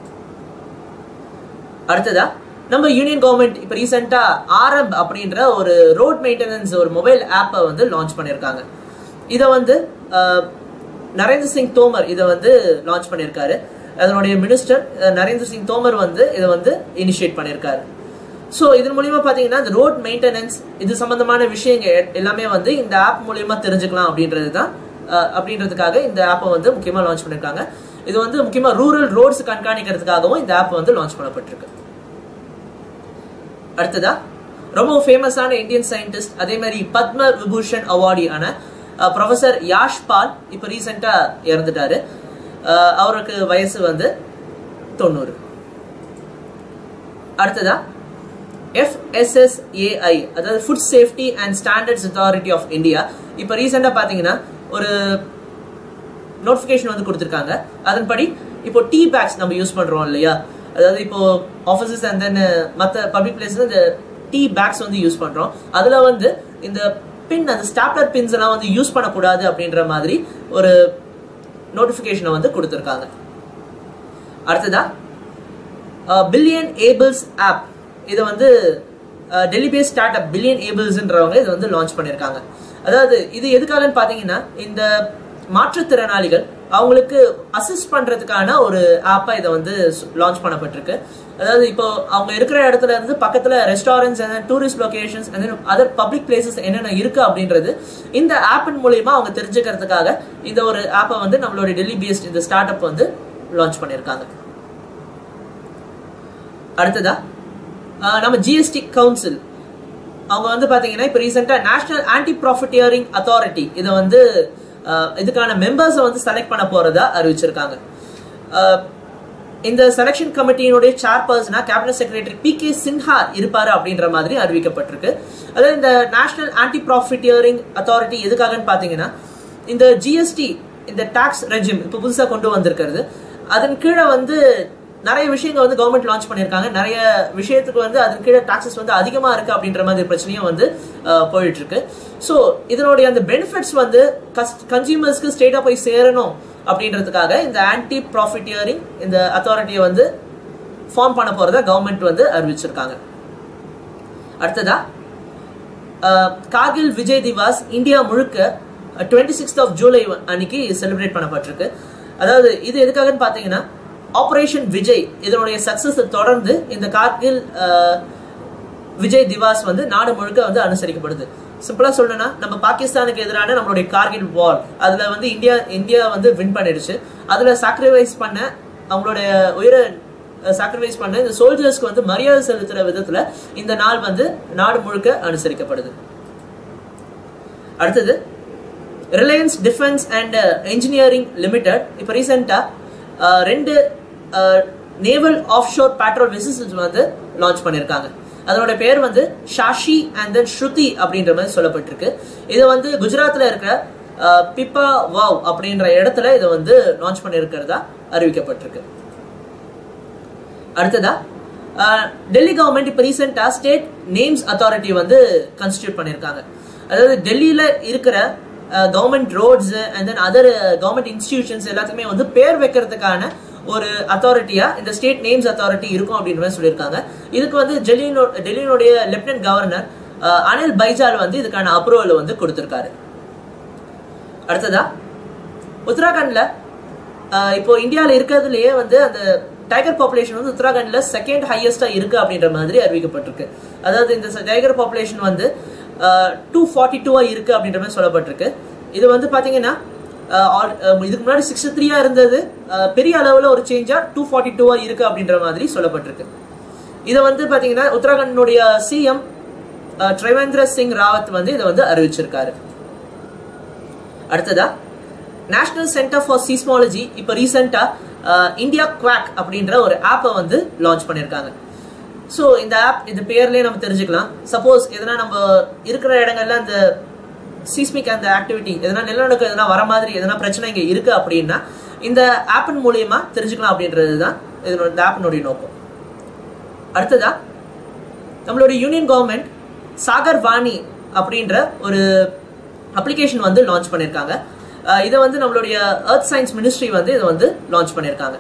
[SPEAKER 1] அடுத்ததா நம்ம யூனியன் கவர்மெண்ட் இப்போ ரீசெண்டா ஆரப் அப்படின்ற ஒரு ரோட் மெயின்டெனன்ஸ் ஒரு மொபைல் ஆப்பை வந்து லான்ச் பண்ணியிருக்காங்க இதை வந்து அஹ், நரேந்திர சிங் தோமர் இதை வந்து லான்ச் பண்ணியிருக்காரு அதனுடைய மினிஸ்டர் அஹ், நரேந்திர சிங் தோமர் வந்து இதை வந்து இனிஷியேட் பண்ணியிருக்காரு ஸோ இதன் மூலியமா பார்த்தீங்கன்னா இந்த ரோட் மெயின்டெனன்ஸ் இது சம்பந்தமான விஷயங்கள் எ- எல்லாமே வந்து இந்த ஆப் மூலியமா தெரிஞ்சுக்கலாம் அப்படின்றது தான் அஹ், அப்படின்றதுக்காக இந்த ஆப்பை வந்து முக்கியமாக லான்ச் பண்ணியிருக்காங்க இது வந்து முக்கியமாக ரூரல் ரோட்ஸ் கண்காணிக்கிறதுக்காகவும் இந்த ஆப் வந்து லான்ச் பண்ணப்பட்டிருக்கு அடுத்ததா ரொம்ப ஃபேமஸான இந்தியன் சயின்டிஸ்ட் அதே மாதிரி பத்ம விபூஷன் அவார்டியான ப்ரொஃபசர் யாஷ் பால் இப்போ ரீசெண்டாக இறந்துட்டாரு அஹ், அவருக்கு வயசு வந்து தொண்ணூறு அடுத்ததா எஃப்எஸ்எஸ்ஏஐ அதாவது food safety and standards authority of India இப்போ ரீசெண்டாக பார்த்தீங்கன்னா ஒரு நோட்டிஃபிகேஷன் வந்து கொடுத்துருக்காங்க அதன்படி இப்போ டீ பேக்ஸ் நம்ம யூஸ் பண்றோம் இல்லையா அதாவது இப்போ ஆஃபீஸஸ் அண்ட் தென் மற்ற பப்ளிக் பிளேஸ்ல இந்த டீ பேக்ஸ் வந்து யூஸ் பண்றோம் அதுல வந்து இந்த பின் அந்த ஸ்டாப்லர் பின்ஸ் எல்லாம் வந்து யூஸ் பண்ணக்கூடாது அப்படின்ற மாதிரி ஒரு நோட்டிஃபிகேஷனை வந்து கொடுத்துருக்காங்க அடுத்ததா பில்லியன் ஏபிள்ஸ் ஆப் இதை வந்து Delhi base start up billion ஏபிள்ஸ்ன்றவங்க இதை வந்து லான்ச் பண்ணியிருக்காங்க அதாவது இது எதுக்காகன்னு பார்த்தீங்கன்னா இந்த மாற்றுத்திறனாளிகள் அவங்களுக்கு அசிஸ்ட் பண்றதுக்கான ஒரு ஆப்பா இதை வந்து லான்ச் பண்ணப்பட்டிருக்கு அதாவது இப்போ அவங்க இருக்கிற இடத்துல இருந்து பக்கத்துல restaurants and tourist locations and other public places என்னென்ன இருக்கு அப்படின்றது இந்த ஆப்பின் மூலியமா அவங்க தெரிஞ்சுக்கிறதுக்காக இந்த ஒரு ஆப்பை வந்து நம்மளோட டெல்லி பேஸ்ட் இந்த ஸ்டார்ட் அப் வந்து லான்ச் பண்ணியிருக்காங்க அடுத்ததா ஆஹ் நம்ம ஜிஎஸ்டி கவுன்சில் அவங்க வந்து பாத்தீங்கன்னா இப்போ ரீசெண்டாக நேஷனல் ஆன்டி ப்ராஃபிட்டியரிங் அத்தாரிட்டி இதை வந்து ஆஹ் இதுக்கான மெம்பர்ஸை வந்து செலக்ட் பண்ண போறதா அறிவிச்சிருக்காங்க ஆஹ் இந்த செலெக்ஷன் கமிட்டியினுடைய சேர்பர்சனா cabinet secretary P K Sinha இருப்பாரு அப்படின்ற மாதிரி அறிவிக்கப்பட்டிருக்கு அதாவது இந்த நேஷனல் ஆன்டி ப்ராஃபிட்டியரிங் அத்தாரிட்டி எதுக்காகன்னு பாத்தீங்கன்னா இந்த ஜிஎஸ்டி இந்த டாக்ஸ் ரெஜிம் இப்போ புதுசாக கொண்டு வந்திருக்கிறது அதன் கீழே வந்து நிறைய விஷயங்கள் வந்து கவர்மெண்ட் லான்ச் பண்ணியிருக்காங்க நிறைய விஷயத்துக்கு வந்து அதன் கீழே டாக்ஸஸ் வந்து அதிகமாக இருக்கு அப்படின்ற மாதிரி பிரச்சனையும் வந்து அஹ், போயிட்டு இருக்கு ஸோ இதனுடைய அந்த பெனிஃபிட்ஸ் வந்து கன்சியூமர்ஸ்க்கு ஸ்டேட்டாக போய் சேரணும் அப்படின்றதுக்காக இந்த ஆன்டி ப்ராஃபிட்டியரிங் இந்த அத்தாரிட்டியை வந்து ஃபார்ம் பண்ண போறதா கவர்மெண்ட் வந்து அறிவிச்சிருக்காங்க அடுத்ததா அஹ், கார்கில் விஜய் திவாஸ் இந்தியா முழுக்க டுவெண்ட்டி சிக்ஸ்த் ஆஃப் ஜூலை அன்னைக்கு செலிப்ரேட் பண்ணப்பட்டிருக்கு அதாவது இது எதுக்காகன்னு பார்த்தீங்கன்னா ஆபரேஷன் விஜய் இதனுடைய சக்சஸ் தொடர்ந்து இந்த கார்கில் அஹ், விஜய் திவாஸ் வந்து நாடு முழுக்க வந்து அனுசரிக்கப்படுது சிம்பிளா சொல்லணும்னா நம்ம பாகிஸ்தானுக்கு எதிரான நம்மளுடைய கார்கில் வார் அதுல வந்து இந்தியா இந்தியா வந்து வின் பண்ணிடுச்சு அதுல சாக்ரிஃபைஸ் பண்ண அவங்களுடைய உயிரை சாக்ரிஃபைஸ் பண்ண இந்த சோல்ஜர்ஸ்க்கு வந்து மரியாதை செலுத்துற விதத்துல இந்த நாள் வந்து நாடு முழுக்க அனுசரிக்கப்படுது அடுத்தது Reliance defence and engineering limited இப்போ ரீசெண்டாக ரெண்டு naval off shore patrol vessels வந்து லான்ச் பண்ணியிருக்காங்க அதனோட பேர் வந்து ஷாஷி அண்ட் தென் ஸ்ருதி அப்படின்ற மாதிரி சொல்லப்பட்டிருக்கு இது வந்து குஜராத்தில் இருக்கிற அஹ், பிப்பா வாவ் அப்படின்ற இடத்துல இதை வந்து லான்ச் பண்ணியிருக்கிறதா அறிவிக்கப்பட்டிருக்கு அடுத்ததா அஹ், டெல்லி கவர்மெண்ட் இப்போ ரீசெண்டாக ஸ்டேட் நேம்ஸ் அத்தாரிட்டி வந்து கன்ஸ்டியூட் பண்ணியிருக்காங்க அதாவது டெல்லியில இருக்கிற government roads and then other government institutions எல்லாத்துக்குமே வந்து பேர் வைக்கிறதுக்கான ஒரு அத்தாரிட்டியா இந்த ஸ்டேட் நேம்ஸ் அத்தாரிட்டி இருக்கும் அப்படின்னு மாதிரி சொல்லியிருக்காங்க இதுக்கு வந்து டெல்லியினோ டெல்லியினுடைய லெப்டினன்ட் கவர்னர் அனில் பைஜால் வந்து இதுக்கான அப்ரூவல் வந்து கொடுத்திருக்காரு அடுத்ததா உத்தராகண்ட்ல ஆஹ் இப்போ இந்தியாவில் இருக்கிறதுலயே வந்து அந்த டைகர் பாப்புலேஷன் வந்து உத்தராகண்ட்ல செகண்ட் ஹையஸ்டா இருக்கு அப்படின்ற மாதிரி அறிவிக்கப்பட்டிருக்கு அதாவது இந்த டைகர் பாப்புலேஷன் வந்து டூ ஃபார்ட்டி டூவா இருக்கு அப்படின்ற மாதிரி சொல்லப்பட்டிருக்கு இது வந்து பாத்தீங்கன்னா ஆஹ் all- ஆஹ் இதுக்கு முன்னாடி சிக்ஸ்டி த்ரீயா இருந்தது ஆஹ் பெரிய அளவுல ஒரு சேஞ்சா டூ ஃபார்ட்டி டூவா இருக்கு அப்படின்ற மாதிரி சொல்லப்பட்டிருக்கு இதை வந்து பாத்தீங்கன்னா உத்தராகண்டினுடைய சிஎம் ட்ரிவேந்திர சிங் ராவத் வந்து இதை வந்து அறிவிச்சிருக்காரு அடுத்ததா நேஷனல் சென்டர் ஃபார் சீஸ்மாலஜி இப்போ ரீசெண்டாக இந்தியா குவாக் அப்படின்ற ஒரு ஆப்பை வந்து லான்ச் பண்ணியிருக்காங்க ஸோ இந்த ஆப் இந்த பேர்லயே நம்ம தெரிஞ்சுக்கலாம் சப்போஸ் எதனா நம்ம இருக்கிற இடங்கள்ல அந்த சீஸ்மிக் அந்த ஆக்டிவிட்டி எதனா நிலநடுக்கம் எதனா வர மாதிரி எதனா பிரச்சனை இங்கே இருக்கு அப்படின்னா இந்த ஆப்பின் மூலியமா தெரிஞ்சுக்கலாம் அப்படின்றது தான் இதனோட இந்த ஆப்பினுடைய நோக்கம் அடுத்ததா நம்மளுடைய யூனியன் கவர்மெண்ட் சாகர் வாணி அப்படின்ற ஒரு அப்ளிகேஷன் வந்து லான்ச் பண்ணியிருக்காங்க அஹ் இதை வந்து நம்மளுடைய எர்த் சயின்ஸ் மினிஸ்ட்ரி வந்து இதை வந்து லான்ச் பண்ணியிருக்காங்க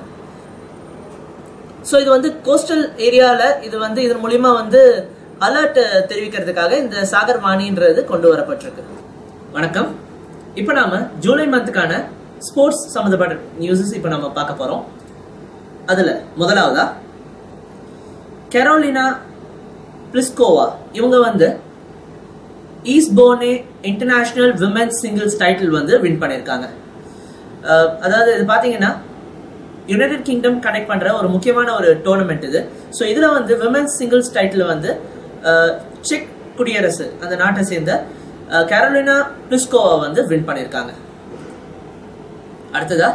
[SPEAKER 1] ஸோ இது வந்து கோஸ்டல் ஏரியாவில் இது வந்து இதன் மூலியமா வந்து அலர்ட் தெரிவிக்கிறதுக்காக இந்த சாகர் வாணின்றது கொண்டு வரப்பட்டிருக்கு வணக்கம் இப்போ நாம ஜூலை மந்த்துக்கான ஸ்போர்ட்ஸ் சம்மந்தப்பட்ட நியூஸஸ் இப்போ நம்ம பார்க்க போறோம் அதுல முதலாவதா கெரோலினா பிளிஸ்கோவா இவங்க வந்து Eastbourne international women's singles title வந்து வின் பண்ணியிருக்காங்க அஹ் அதாவது இது பார்த்தீங்கன்னா யுனைடெட் கிங்டம் கனெக்ட் பண்ற ஒரு முக்கியமான ஒரு டோர்னமெண்ட் இது ஸோ இதுல வந்து விமென்ஸ் சிங்கிள்ஸ் டைட்டில் வந்து அஹ், செக் குடியரசு அந்த நாட்டை சேர்ந்த அஹ், கரோலினா பிளிஸ்கோவா வந்து வின் பண்ணியிருக்காங்க அடுத்ததா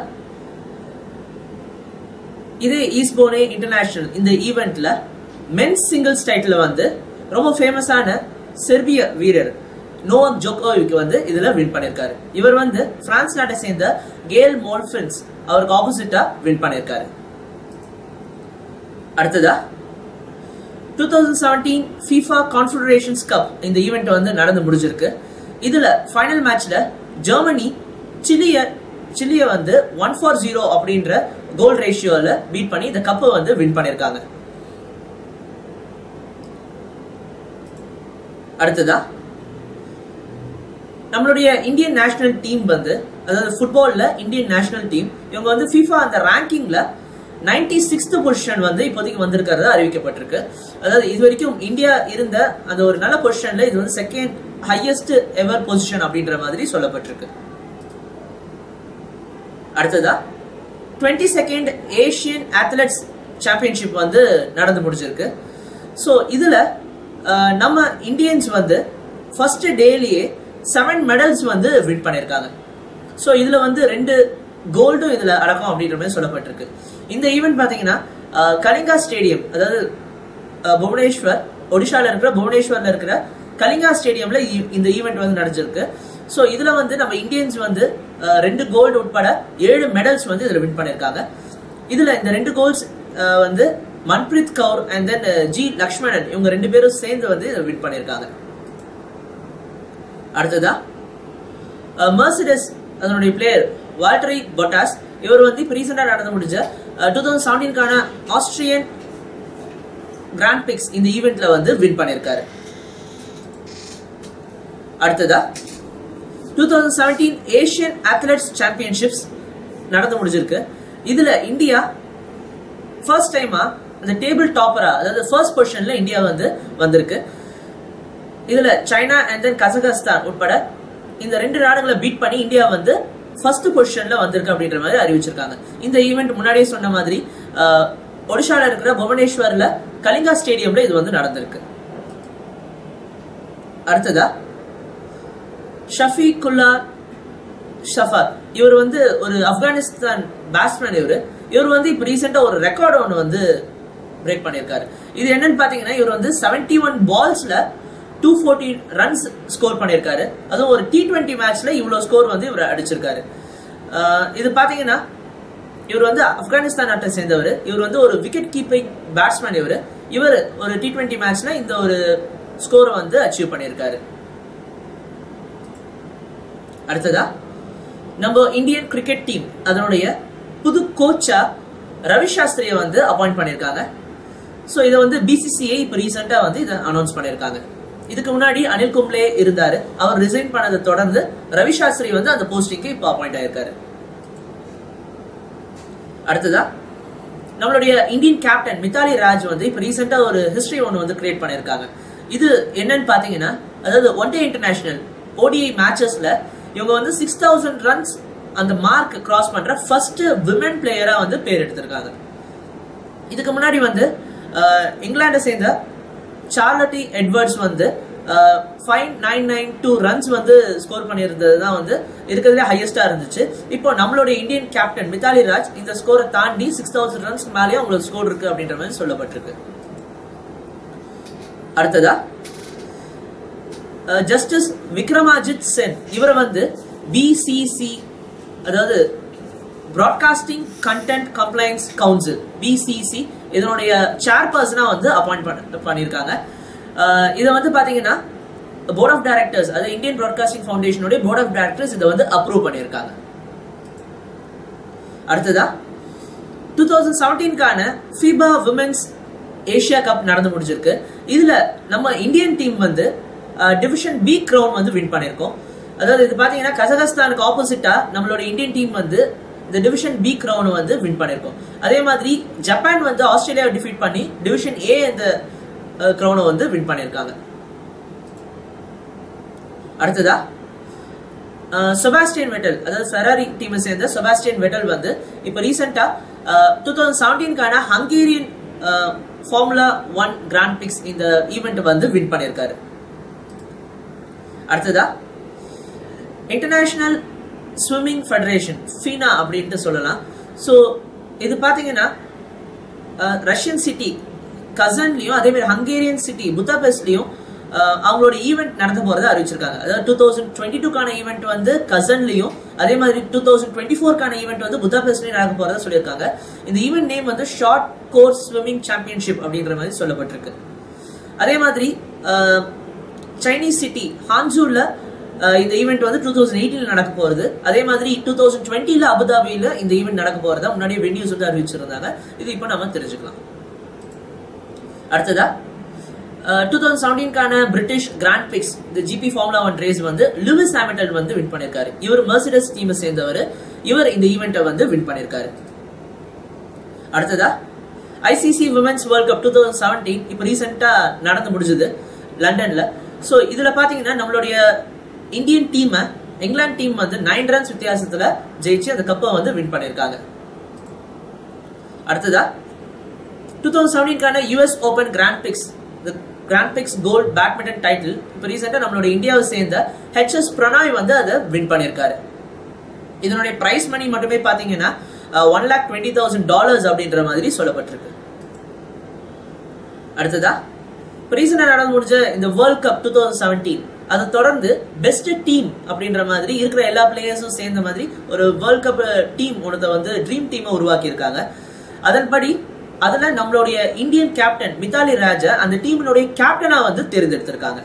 [SPEAKER 1] இதே ஈஸ்போனே இன்டர்நேஷனல் இந்த ஈவெண்ட்ல மென்ஸ் சிங்கிள்ஸ் டைட்டில் வந்து ரொம்ப ஃபேமஸான செர்பிய வீரர் நோவாக் ஜோகோவிக் வந்து இதுல வின் பண்ணியிருக்காரு இவர் வந்து பிரான்ஸ் நாட்டை சேர்ந்த கேல் மோல்ஃபின்ஸ் அவருக்கு ஆப்போசிட்டா வின் பண்ணியிருக்காரு அடுத்ததா two thousand seventeen FIFA Confederations cup இந்த ஈவெண்ட் வந்து நடந்து முடிஞ்சிருக்கு இதுல ஃபைனல் மேட்ச்ல ஜெர்மனி சிலிய சிலிய வந்து ஒன் ஃபார் ஜீரோ அப்படின்ற கோல் ரேஷியோல பீட் பண்ணி இந்த கப்பை வந்து வின் பண்ணியிருக்காங்க அடுத்ததா நம்மளுடைய இந்தியன் நேஷனல் டீம் வந்து அதாவது ஃபுட்பால்ல இந்தியன் நேஷனல் டீம் இவங்க வந்து FIFA அந்த ரேங்கிங்ல நைன்டி சிக்ஸ்த் பொசிஷன் வந்து இப்போதைக்கு வந்திருக்கிறது அறிவிக்கப்பட்டிருக்கு அதாவது இது வரைக்கும் இந்தியா இருந்த அந்த ஒரு நல்ல பொசிஷன்ல இது வந்து செகண்ட் ஹையஸ்ட் எவர் பொசிஷன் அப்படின்ற மாதிரி சொல்லப்பட்டிருக்கு அடுத்ததா twenty second Asian athletes championship வந்து நடந்து முடிஞ்சிருக்கு ஸோ இதுல அஹ், நம்ம இந்தியன்ஸ் வந்து ஃபர்ஸ்ட் டேலியே செவன் மெடல்ஸ் வந்து வின் பண்ணியிருக்காங்க ஸோ இதுல வந்து ரெண்டு கோல்டும் இதுல அடக்கம் அப்படின்ற மாதிரி சொல்லப்பட்டிருக்கு இந்த ஈவெண்ட் பாத்தீங்கன்னா அஹ், கலிங்கா ஸ்டேடியம் அதாவது அஹ், புவனேஸ்வர் ஒடிஷால இருக்கிற புவனேஸ்வர்ல இருக்கிற கலிங்கா ஸ்டேடியம்ல இ- இந்த ஈவெண்ட் வந்து நடந்திருக்கு ஸோ இதுல வந்து நம்ம இந்தியன்ஸ் வந்து அஹ், ரெண்டு கோல்டு உட்பட ஏழு மெடல்ஸ் வந்து இதுல வின் பண்ணியிருக்காங்க இதுல இந்த ரெண்டு கோல்ஸ் வந்து Manpreet Kaur and then G Lakshmanan இவங்க ரெண்டு பேரும் சேர்ந்து வந்து வின் பண்ணியிருக்காங்க அடுத்ததா மர்சிடஸ் அதனுடைய பிளேயர் வால்டரி பொட்டாஸ் இவர் வந்து இப்போ ரீசெண்டாக நடந்து முடிஞ்ச டூ தௌசண்ட் செவன்டீன்கான ஆஸ்திரியன் கிராண்ட் பிக்ஸ் இந்த ஈவெண்ட்ல வந்து வின் பண்ணியிருக்காரு அடுத்ததா two thousand seventeen Asian athletes championships நடந்து முடிஞ்சிருக்கு இதுல இந்தியா ஃபர்ஸ்ட் டைமா அந்த டேபிள் டாப்பரா அதாவது ஃபர்ஸ்ட் பொசிஷன்ல இந்தியா வந்து வந்திருக்கு இதுல சைனா அண்ட் தென் கசகஸ்தான் உட்பட இந்த ரெண்டு நாடுகளை பீட் பண்ணி இந்தியா வந்து ஃபர்ஸ்ட் பொசிஷன்ல வந்திருக்கு அப்படின்ற மாதிரி அறிவிச்சிருக்காங்க இந்த ஈவெண்ட் முன்னாடியே சொன்ன மாதிரி ஒடிஷால இருக்கிற புவனேஸ்வர்ல கலிங்கா ஸ்டேடியம்ல இது வந்து நடந்திருக்கு அடுத்ததா ஷஃபீகுல்லா ஷஃபார் இவர் வந்து ஒரு ஆப்கானிஸ்தான் பேட்ஸ்மேன் இவர் இவர் வந்து இப்போ ரீசெண்டாக ஒரு ரெக்கார்டு ஒன்று வந்து பிரேக் பண்ணியிருக்காரு இது என்னன்னு பார்த்தீங்கன்னா இவர் வந்து செவன்டி ஒன் பால்ஸ்ல டூ ஃபோர்டீன் ரன்ஸ் ஸ்கோர் பண்ணியிருக்காரு அதுவும் ஒரு டி ட்வெண்ட்டி மேட்ச்ல இவ்வளோ ஸ்கோர் வந்து இவர் அடிச்சிருக்காரு இது பார்த்தீங்கன்னா இவர் வந்து ஆப்கானிஸ்தான் நாட்டை சேர்ந்தவர் இவர் வந்து ஒரு விக்கெட் கீப்பிங் பேட்ஸ்மேன் இவர் இவர் ஒரு டி ட்வெண்ட்டி மேட்ச்ல இந்த ஒரு ஸ்கோரை வந்து அச்சீவ் பண்ணியிருக்காரு அடுத்ததா நம்ம இந்தியன் கிரிக்கெட் டீம் அதனுடைய புது கோச்சா ரவி சாஸ்திரியை வந்து அப்பாயிண்ட் பண்ணியிருக்காங்க ஸோ இதை வந்து பிசிசிஐ இப்போ ரீசெண்டாக வந்து இதை அனௌன்ஸ் பண்ணியிருக்காங்க இதுக்கு முன்னாடி அனில் கும்ப்ளே இருந்தாரு அவர் ரிசைன் பண்ணதை தொடர்ந்து ரவி சாஸ்திரி வந்து அந்த போஸ்டிங்க்கு இப்போ அப்பாயிண்ட் ஆயிருக்காரு அடுத்ததா நம்மளுடைய இந்தியன் கேப்டன் மித்தாலி ராஜ் வந்து இப்போ ரீசெண்டாக ஒரு ஹிஸ்டரி ஒன்று வந்து கிரியேட் பண்ணியிருக்காங்க இது என்னன்னு பார்த்தீங்கன்னா அதாவது ஒன் டே இன்டர்நேஷனல் ஓடிஐ மேட்சஸ்ல இவங்க வந்து சிக்ஸ் தௌசண்ட் ரன்ஸ் அந்த மார்க் கிராஸ் பண்ற ஃபர்ஸ்ட் விமன் பிளேயரா வந்து பேர் எடுத்திருக்காங்க இதுக்கு முன்னாடி வந்து இங்கிலாண்டை சேர்ந்த சார்லட்டி எட்வர்ட்ஸ் வந்து five nine nine two runs வந்து ஸ்கோர் பண்ணியிருந்தது தான் வந்து இருக்கிறதுலே ஹையஸ்டா இருந்துச்சு இப்போ நம்மளுடைய இந்தியன் கேப்டன் மித்தாலி ராஜ் இந்த ஸ்கோரை தாண்டி சிக்ஸ் தௌசண்ட் ரன்ஸ்க்கு மேலேயே அவங்களுக்கு ஸ்கோர் இருக்கு அப்படின்ற மாதிரி சொல்லப்பட்டிருக்கு அடுத்ததா ஜஸ்டிஸ் விக்ரமாஜித் சென் இவரை வந்து பிசிசி அதாவது broadcasting content complaints council BCC இதனுடைய சேர்பர்சனா வந்து அப்பாயிண்ட் பண்ண பண்ணியிருக்காங்க இதை வந்து பாத்தீங்கன்னா போர்ட் ஆஃப் டைரக்டர்ஸ் அதாவது இந்தியன் பிராட்காஸ்டிங் ஃபவுண்டேஷனுடைய போர்ட் ஆஃப் டைரக்டர்ஸ் இதை வந்து அப்ரூவ் பண்ணியிருக்காங்க அடுத்ததா டூ தௌசண்ட் செவன்டீன்கான ஃபிபா விமென்ஸ் ஏஷியா கப் நடந்து முடிஞ்சிருக்கு இதுல நம்ம இந்தியன் டீம் வந்து டிவிஷன் பி க்ரௌன் வந்து வின் பண்ணியிருக்கோம் அதாவது இது பாத்தீங்கன்னா கசகஸ்தானுக்கு ஆப்போசிட்டா நம்மளோட இந்தியன் டீம் வந்து இந்த டிவிஷன் பி க்ரௌன் வந்து வின் பண்ணியிருக்கோம் அதே மாதிரி ஜப்பான் வந்து ஆஸ்திரேலியாவை டிஃபீட் பண்ணி டிவிஷன் ஏ இந்த க்ரௌனை வந்து வின் பண்ணியிருக்காங்க அடுத்ததா செபாஸ்டியன் வெட்டல் அதாவது ஃபெராரி டீமை சேர்ந்த செபாஸ்டியன் வெட்டல் வந்து இப்போ ரீசெண்டா டூ தௌசண்ட் செவன்டீன்கான Hungarian formula one grand fix இந்த ஈவெண்ட் வந்து வின் பண்ணியிருக்காரு அடுத்ததா இன்டர்நேஷனல் ஸ்விம்மிங் ஃபெடரேஷன் ஃபீனா அப்படின்ட்டு சொல்லலாம் ஸோ இது பார்த்தீங்கன்னா ரஷ்யன் சிட்டி கசன்லையும் அதே மாதிரி ஹங்கேரியன் சிட்டி புத்தாபெஸ்ட்லையும் அவங்களோட ஈவெண்ட் நடத்த போறதை அறிவிச்சிருக்காங்க அதாவது டூ தௌசண்ட் டுவெண்ட்டி டூக்கான ஈவெண்ட் வந்து கசன்லையும் அதே மாதிரி டூ தௌசண்ட் டுவெண்ட்டி ஃபோர்க்கான ஈவெண்ட் வந்து புத்தாபெஸ்ட்லையும் நடக்க போறதா சொல்லியிருக்காங்க இந்த ஈவெண்ட் நேம் வந்து ஷார்ட் கோர்ஸ் ஸ்விம்மிங் சாம்பியன்ஷிப் அப்படின்ற மாதிரி சொல்லப்பட்டிருக்கு அதே மாதிரி சைனீஸ் சிட்டி ஹான்சூர்ல இந்த ஈவெண்ட் வந்து டூ தௌசண்ட் எயிட்டீன்ல நடக்க போறது அதே மாதிரி டூ தௌசண்ட் டுவெண்ட்டில அபுதாபியில இந்த ஈவெண்ட் நடக்க போறதா முன்னாடியே வென்யூஸ் வந்து அறிவிச்சிருந்தாங்க இது இப்போ நம்ம தெரிஞ்சுக்கலாம் அடுத்ததா டூ தௌசண்ட் செவன்டீன்கான பிரிட்டிஷ் கிராண்ட் பிக்ஸ் இந்த ஜிபி ஃபார்முலா ஒன் ரேஸ் வந்து லூவிஸ் ஹாமில்டன் வந்து வின் பண்ணிருக்காரு இவர் மெர்சிடஸ் டீமை சேர்ந்தவர் இவர் இந்த ஈவெண்ட்டை வந்து வின் பண்ணிருக்காரு அடுத்ததா ICC women's world cup two thousand seventeen இப்போ ரீசெண்டா நடந்து முடிஞ்சது லண்டன்ல ஸோ இதுல பாத்தீங்கன்னா நம்மளுடைய இந்தியன் டீமை இங்கிலாந்து டீம் வந்து நைன் ரன்ஸ் வித்தியாசத்துல ஜெயிச்சு அந்த கப்பை வந்து வின் பண்ணிருக்காங்க அடுத்ததா டூ தௌசண்ட் செவன்டீன்கான US open grand fix grand fix gold badminton title இப்போ ரீசெண்டாக நம்மளோட இந்தியாவை சேர்ந்த ஹெச்எஸ் பிரணாய் வந்து அதை வின் பண்ணியிருக்காரு இதனுடைய பிரைஸ் மணி மட்டுமே பார்த்தீங்கன்னா one lakh twenty thousand dollars அப்படின்ற மாதிரி சொல்லப்பட்டிருக்கு அடுத்ததா இப்போ ரீசெண்டாக நடந்து முடிஞ்ச இந்த world cup two thousand seventeen அதை தொடர்ந்து பெஸ்ட் டீம் அப்படின்ற மாதிரி இருக்கிற எல்லா பிளேயர்ஸும் சேர்ந்த மாதிரி ஒரு வேர்ல்ட் கப் டீம் ஒன்றத வந்து ட்ரீம் டீமை உருவாக்கி இருக்காங்க அதன்படி அதுல நம்மளுடைய இந்தியன் கேப்டன் மித்தாலி ராஜா அந்த டீமினுடைய கேப்டனா வந்து தேர்ந்தெடுத்திருக்காங்க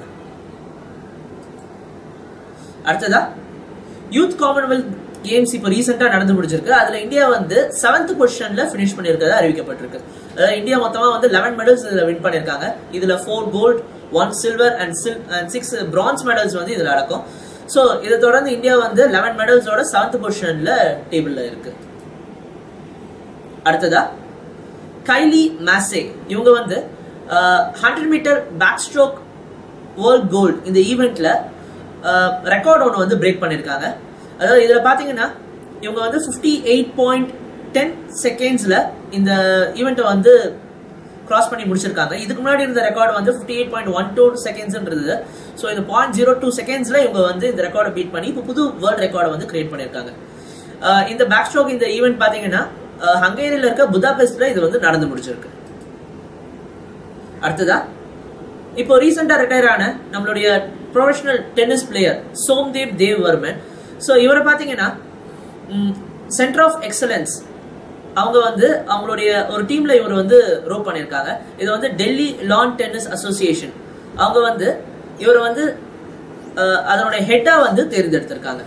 [SPEAKER 1] அடுத்ததா யூத் காமன்வெல்த் கேம்ஸ் இப்போ ரீசெண்டா நடந்து முடிஞ்சிருக்கு அதுல இந்தியா வந்து செவன்த் பொசிஷன்ல பினிஷ் பண்ணியிருக்கிறது அறிவிக்கப்பட்டிருக்கு அதாவது இந்தியா மொத்தமா வந்து லெவன் மெடல்ஸ் இதுல வின் பண்ணியிருக்காங்க இதுல four gold one silver and சில் அண்ட் சிக்ஸ் பிரான்ஸ் மெடல்ஸ் வந்து இதுல அடக்கும் ஸோ இதை தொடர்ந்து இந்தியா வந்து லெவன் மெடல்ஸோட செவன்த் பொசிஷன்ல டேபிள்ல இருக்கு அடுத்ததா கைலி மேசே இவங்க வந்து hundred metre back stroke world gold இந்த ஈவெண்ட்ல ரெக்கார்ட் ஒன்று வந்து பிரேக் பண்ணியிருக்காங்க அதாவது இதில் பார்த்தீங்கன்னா இவங்க வந்து ஃபிஃப்டி எயிட் பாயிண்ட் டென் செகண்ட்ஸில் இந்த ஈவெண்ட்டை வந்து கிராஸ் பண்ணி முடிச்சிருக்காங்க இதுக்கு முன்னாடி இருந்த ரெக்கார்டு வந்து fifty eight point one two செகண்ட்ஸ்ன்றது ஸோ இந்த பாயிண்ட் ஜீரோ டூ செகண்ட்ஸில் இவங்க வந்து இந்த ரெக்கார்டை பீட் பண்ணி இப்போ புது வேர்ல்ட் ரெக்கார்டை வந்து கிரியேட் பண்ணியிருக்காங்க இந்த பேக் ஸ்ட்ரோக் இந்த ஈவெண்ட் பார்த்தீங்கன்னா ஹங்கேரியில் இருக்க புதாபெஸ்ட்ல இது வந்து நடந்து முடிச்சிருக்கு அடுத்ததா இப்போ ரீசெண்டா ரிட்டையர் ஆன நம்மளுடைய professional tennis player Somdev Dev Varman so இவரை பார்த்தீங்கன்னா சென்டர் ஆஃப் எக்ஸலன்ஸ் அவங்க வந்து அவங்களுடைய ஒரு டீம்ல இவர் வந்து ரோப் பண்ணியிருக்காங்க இது வந்து டெல்லி லான் டென்னிஸ் அசோசியேஷன் அவங்க வந்து இவர் வந்து அதனுடைய ஹெட்டா வந்து தேர்ந்தெடுத்திருக்காங்க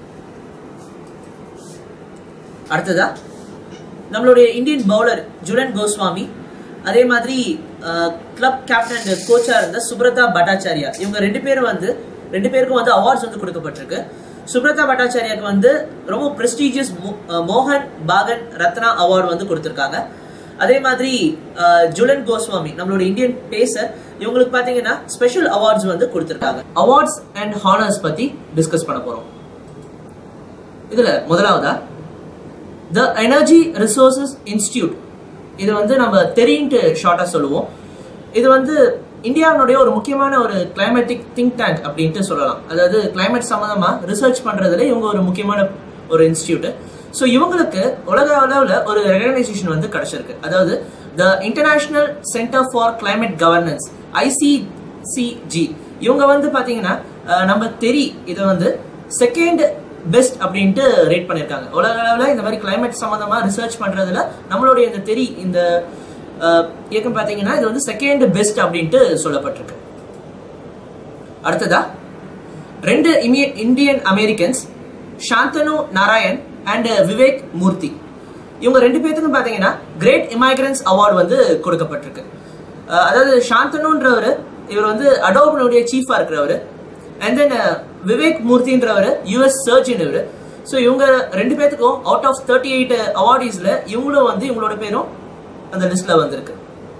[SPEAKER 1] அடுத்ததா நம்மளுடைய இந்தியன் பவுலர் ஜுலன் கோஸ்வாமி அதே மாதிரி கிளப் கேப்டன் அண்ட் கோச்சா இருந்த சுப்ரதா பட்டாச்சாரியா இவங்க ரெண்டு பேரும் வந்து ரெண்டு பேருக்கும் வந்து அவார்ட்ஸ் வந்து கொடுக்கப்பட்டிருக்கு சுப்ரதா பட்டாச்சாரியாக்கு வந்து ரொம்ப பிரஸ்டீஜியஸ் மோகன் பாகன் ரத்னா அவார்டு வந்து கொடுத்துருக்காங்க அதே மாதிரி ஜுலன் கோஸ்வாமி நம்மளோட இந்தியன் பேசர் இவங்களுக்கு பாத்தீங்கன்னா ஸ்பெஷல் அவார்ட்ஸ் வந்து கொடுத்துருக்காங்க அவார்ட்ஸ் அண்ட் ஹானர்ஸ் பத்தி டிஸ்கஸ் பண்ண போறோம் இதுல முதலாவதா த எனர்ஜி ரிசோர்சஸ் இன்ஸ்டியூட் இது வந்து நம்ம தெரியின்ட்டு ஷார்ட்டா சொல்லுவோம் இது வந்து இந்தியாவினுடைய ஒரு முக்கியமான ஒரு கிளைமேட்டிக் திங்க் டேங்க் அப்படின்ட்டு சொல்லலாம் அதாவது கிளைமேட் சம்மந்தமா ரிசர்ச் பண்றதுல இவங்க ஒரு முக்கியமான ஒரு இன்ஸ்டியூட் ஸோ இவங்களுக்கு உலக அளவில் ஒரு ரெகனைசேஷன் வந்து கிடைச்சிருக்கு அதாவது the international centre for climate governance ICCG இவங்க வந்து பாத்தீங்கன்னா நம்ம தெரி இதை வந்து செகண்ட் பெஸ்ட் அப்படின்ட்டு ரேட் பண்ணியிருக்காங்க உலக அளவில் இந்த மாதிரி கிளைமேட் சம்மந்தமாக ரிசர்ச் பண்ணுறதுல நம்மளுடைய இந்த தெரி இந்த இயக்கம் பார்த்தீங்கன்னா இது வந்து செகண்ட் பெஸ்ட் அப்படின்ட்டு சொல்லப்பட்டிருக்கு அடுத்ததா ரெண்டு Indian Americans Shantanu Narayen and Vivek Murthy இவங்க ரெண்டு பேர்த்துக்கும் பார்த்தீங்கன்னா கிரேட் இமைக்ரன்ஸ் அவார்டு வந்து கொடுக்கப்பட்டிருக்கு அதாவது சாந்தனுன்றவர் இவர் வந்து அடோபனுடைய சீஃபா இருக்கிறவர் அண்ட் தென் விவேக் மூர்த்தின்றவர் யூஎஸ் சர்ஜன் இவர் ஸோ இவங்க ரெண்டு பேர்த்துக்கும் அவுட் ஆஃப் தேர்ட்டி எயிட் அவார்டீஸ்ல இவங்களும் வந்து இவங்களோட பேரும் அந்த லிஸ்ட்ல வந்திருக்கு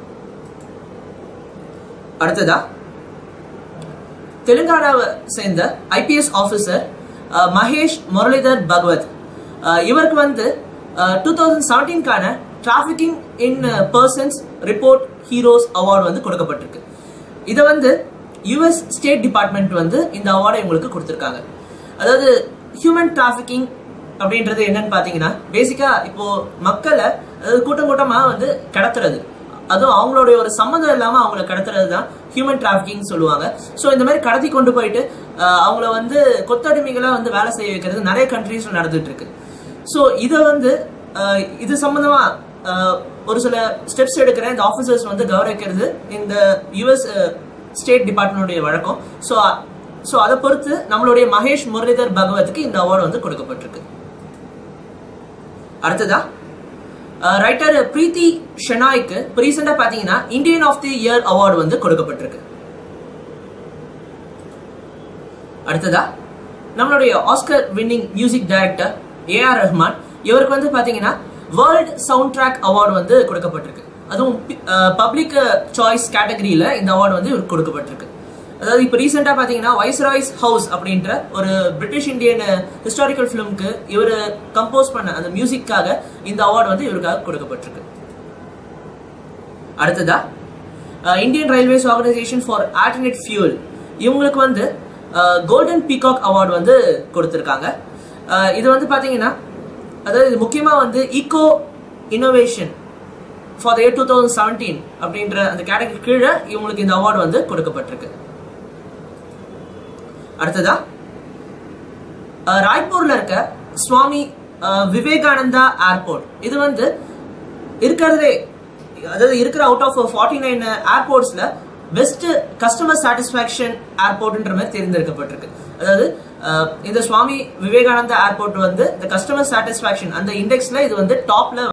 [SPEAKER 1] அடுத்ததா தெலுங்கானாவை சேர்ந்த ஐபிஎஸ் ஆஃபீஸர் மகேஷ் முரளிதர் பகவத் இவருக்கு வந்து டூ தௌசண்ட் செவன்டீன்கான trafficking in persons report heroes award வந்து கொடுக்கப்பட்டிருக்கு இதை வந்து யுஎஸ் ஸ்டேட் டிபார்ட்மெண்ட் வந்து இந்த அவார்டை இவங்களுக்கு கொடுத்துருக்காங்க அதாவது ஹியூமன் டிராஃபிக்கிங் அப்படின்றது என்னன்னு பார்த்தீங்கன்னா பேசிக்கா இப்போ மக்களை அதாவது கூட்டம் கூட்டமாக வந்து கடத்துறது அதுவும் அவங்களுடைய ஒரு சம்மந்தம் இல்லாமல் அவங்கள கடத்துறது தான் ஹியூமன் டிராஃபிக்கிங் சொல்லுவாங்க ஸோ இந்த மாதிரி கடத்தி கொண்டு போயிட்டு அவங்கள வந்து கொத்தடிமைகளாக வந்து வேலை செய்ய வைக்கிறது நிறைய கண்ட்ரீஸ்ல நடந்துட்டு இருக்கு ஸோ இதை வந்து இது சம்பந்தமா ஒரு சில ஸ்டெப்ஸ் எடுக்கிற இந்த ஆஃபீஸர்ஸ் வந்து கௌரவிக்கிறது இந்த யுஎஸ் ஸ்டேட் டிபார்ட்மெண்ட்டுடைய வழக்கம் ஸோ ஸோ அதை பொறுத்து நம்மளுடைய மகேஷ் முரளிதர் பகவத்துக்கு இந்த அவார்டு வந்து கொடுக்கப்பட்டிருக்கு அடுத்ததா ரைட்டர் பிரீத்தி ஷெனாய்க்கு இப்போ ரீசெண்டாக பார்த்தீங்கன்னா Indian of the year award வந்து கொடுக்கப்பட்டிருக்கு அடுத்ததா நம்மளுடைய Oscar winning music director A R Rahman இவருக்கு வந்து பார்த்தீங்கன்னா வேர்ல்ட் சவுண்ட் ட்ராக் அவார்டு வந்து கொடுக்கப்பட்டிருக்கு அதுவும் பப்ளிக் சாய்ஸ் கேட்டகரியில இந்த அவார்டு வந்து இவருக்கு கொடுக்கப்பட்டிருக்கு அதாவது இப்போ ரீசெண்டாக பார்த்தீங்கன்னா வைஸ்ராய்ஸ் ஹவுஸ் அப்படின்ற ஒரு பிரிட்டிஷ் இந்தியன் ஹிஸ்டாரிக்கல் ஃபிலிம்க்கு இவர் கம்போஸ் பண்ண அந்த மியூசிக்காக இந்த அவார்டு வந்து இவருக்காக கொடுக்கப்பட்டிருக்கு அடுத்ததா Indian railways organisation for alternate fuel இவங்களுக்கு வந்து கோல்டன் பீகாக் அவார்டு வந்து கொடுத்துருக்காங்க இது வந்து பார்த்தீங்கன்னா அதாவது இது முக்கியமாக வந்து eco innovation for the year two thousand seventeen அப்படின்ற அந்த கேட்டகரி கீழே இவங்களுக்கு இந்த அவார்டு வந்து கொடுக்கப்பட்டிருக்கு அடுத்ததா ராய்ப்பூர்ல இருக்க சுவாமி விவேகானந்தா ஏர்போர்ட் இது வந்து இருக்கிறதே அதாவது இருக்கிற அவுட் ஆஃப் ஃபார்ட்டி நைன் ஏர்போர்ட்ஸ்ல பெஸ்ட் கஸ்டமர் சாட்டிஸ்பாக்சன் ஏர்போர்ட்ன்ற மாதிரி தேர்ந்தெடுக்கப்பட்டிருக்கு அதாவது அஹ், இந்த சுவாமி விவேகானந்தா ஏர்போர்ட் வந்து இந்த கஸ்டமர் சாட்டிஸ்பாக்சன் அந்த இண்டெக்ஸ்ல இது வந்து டாப்ல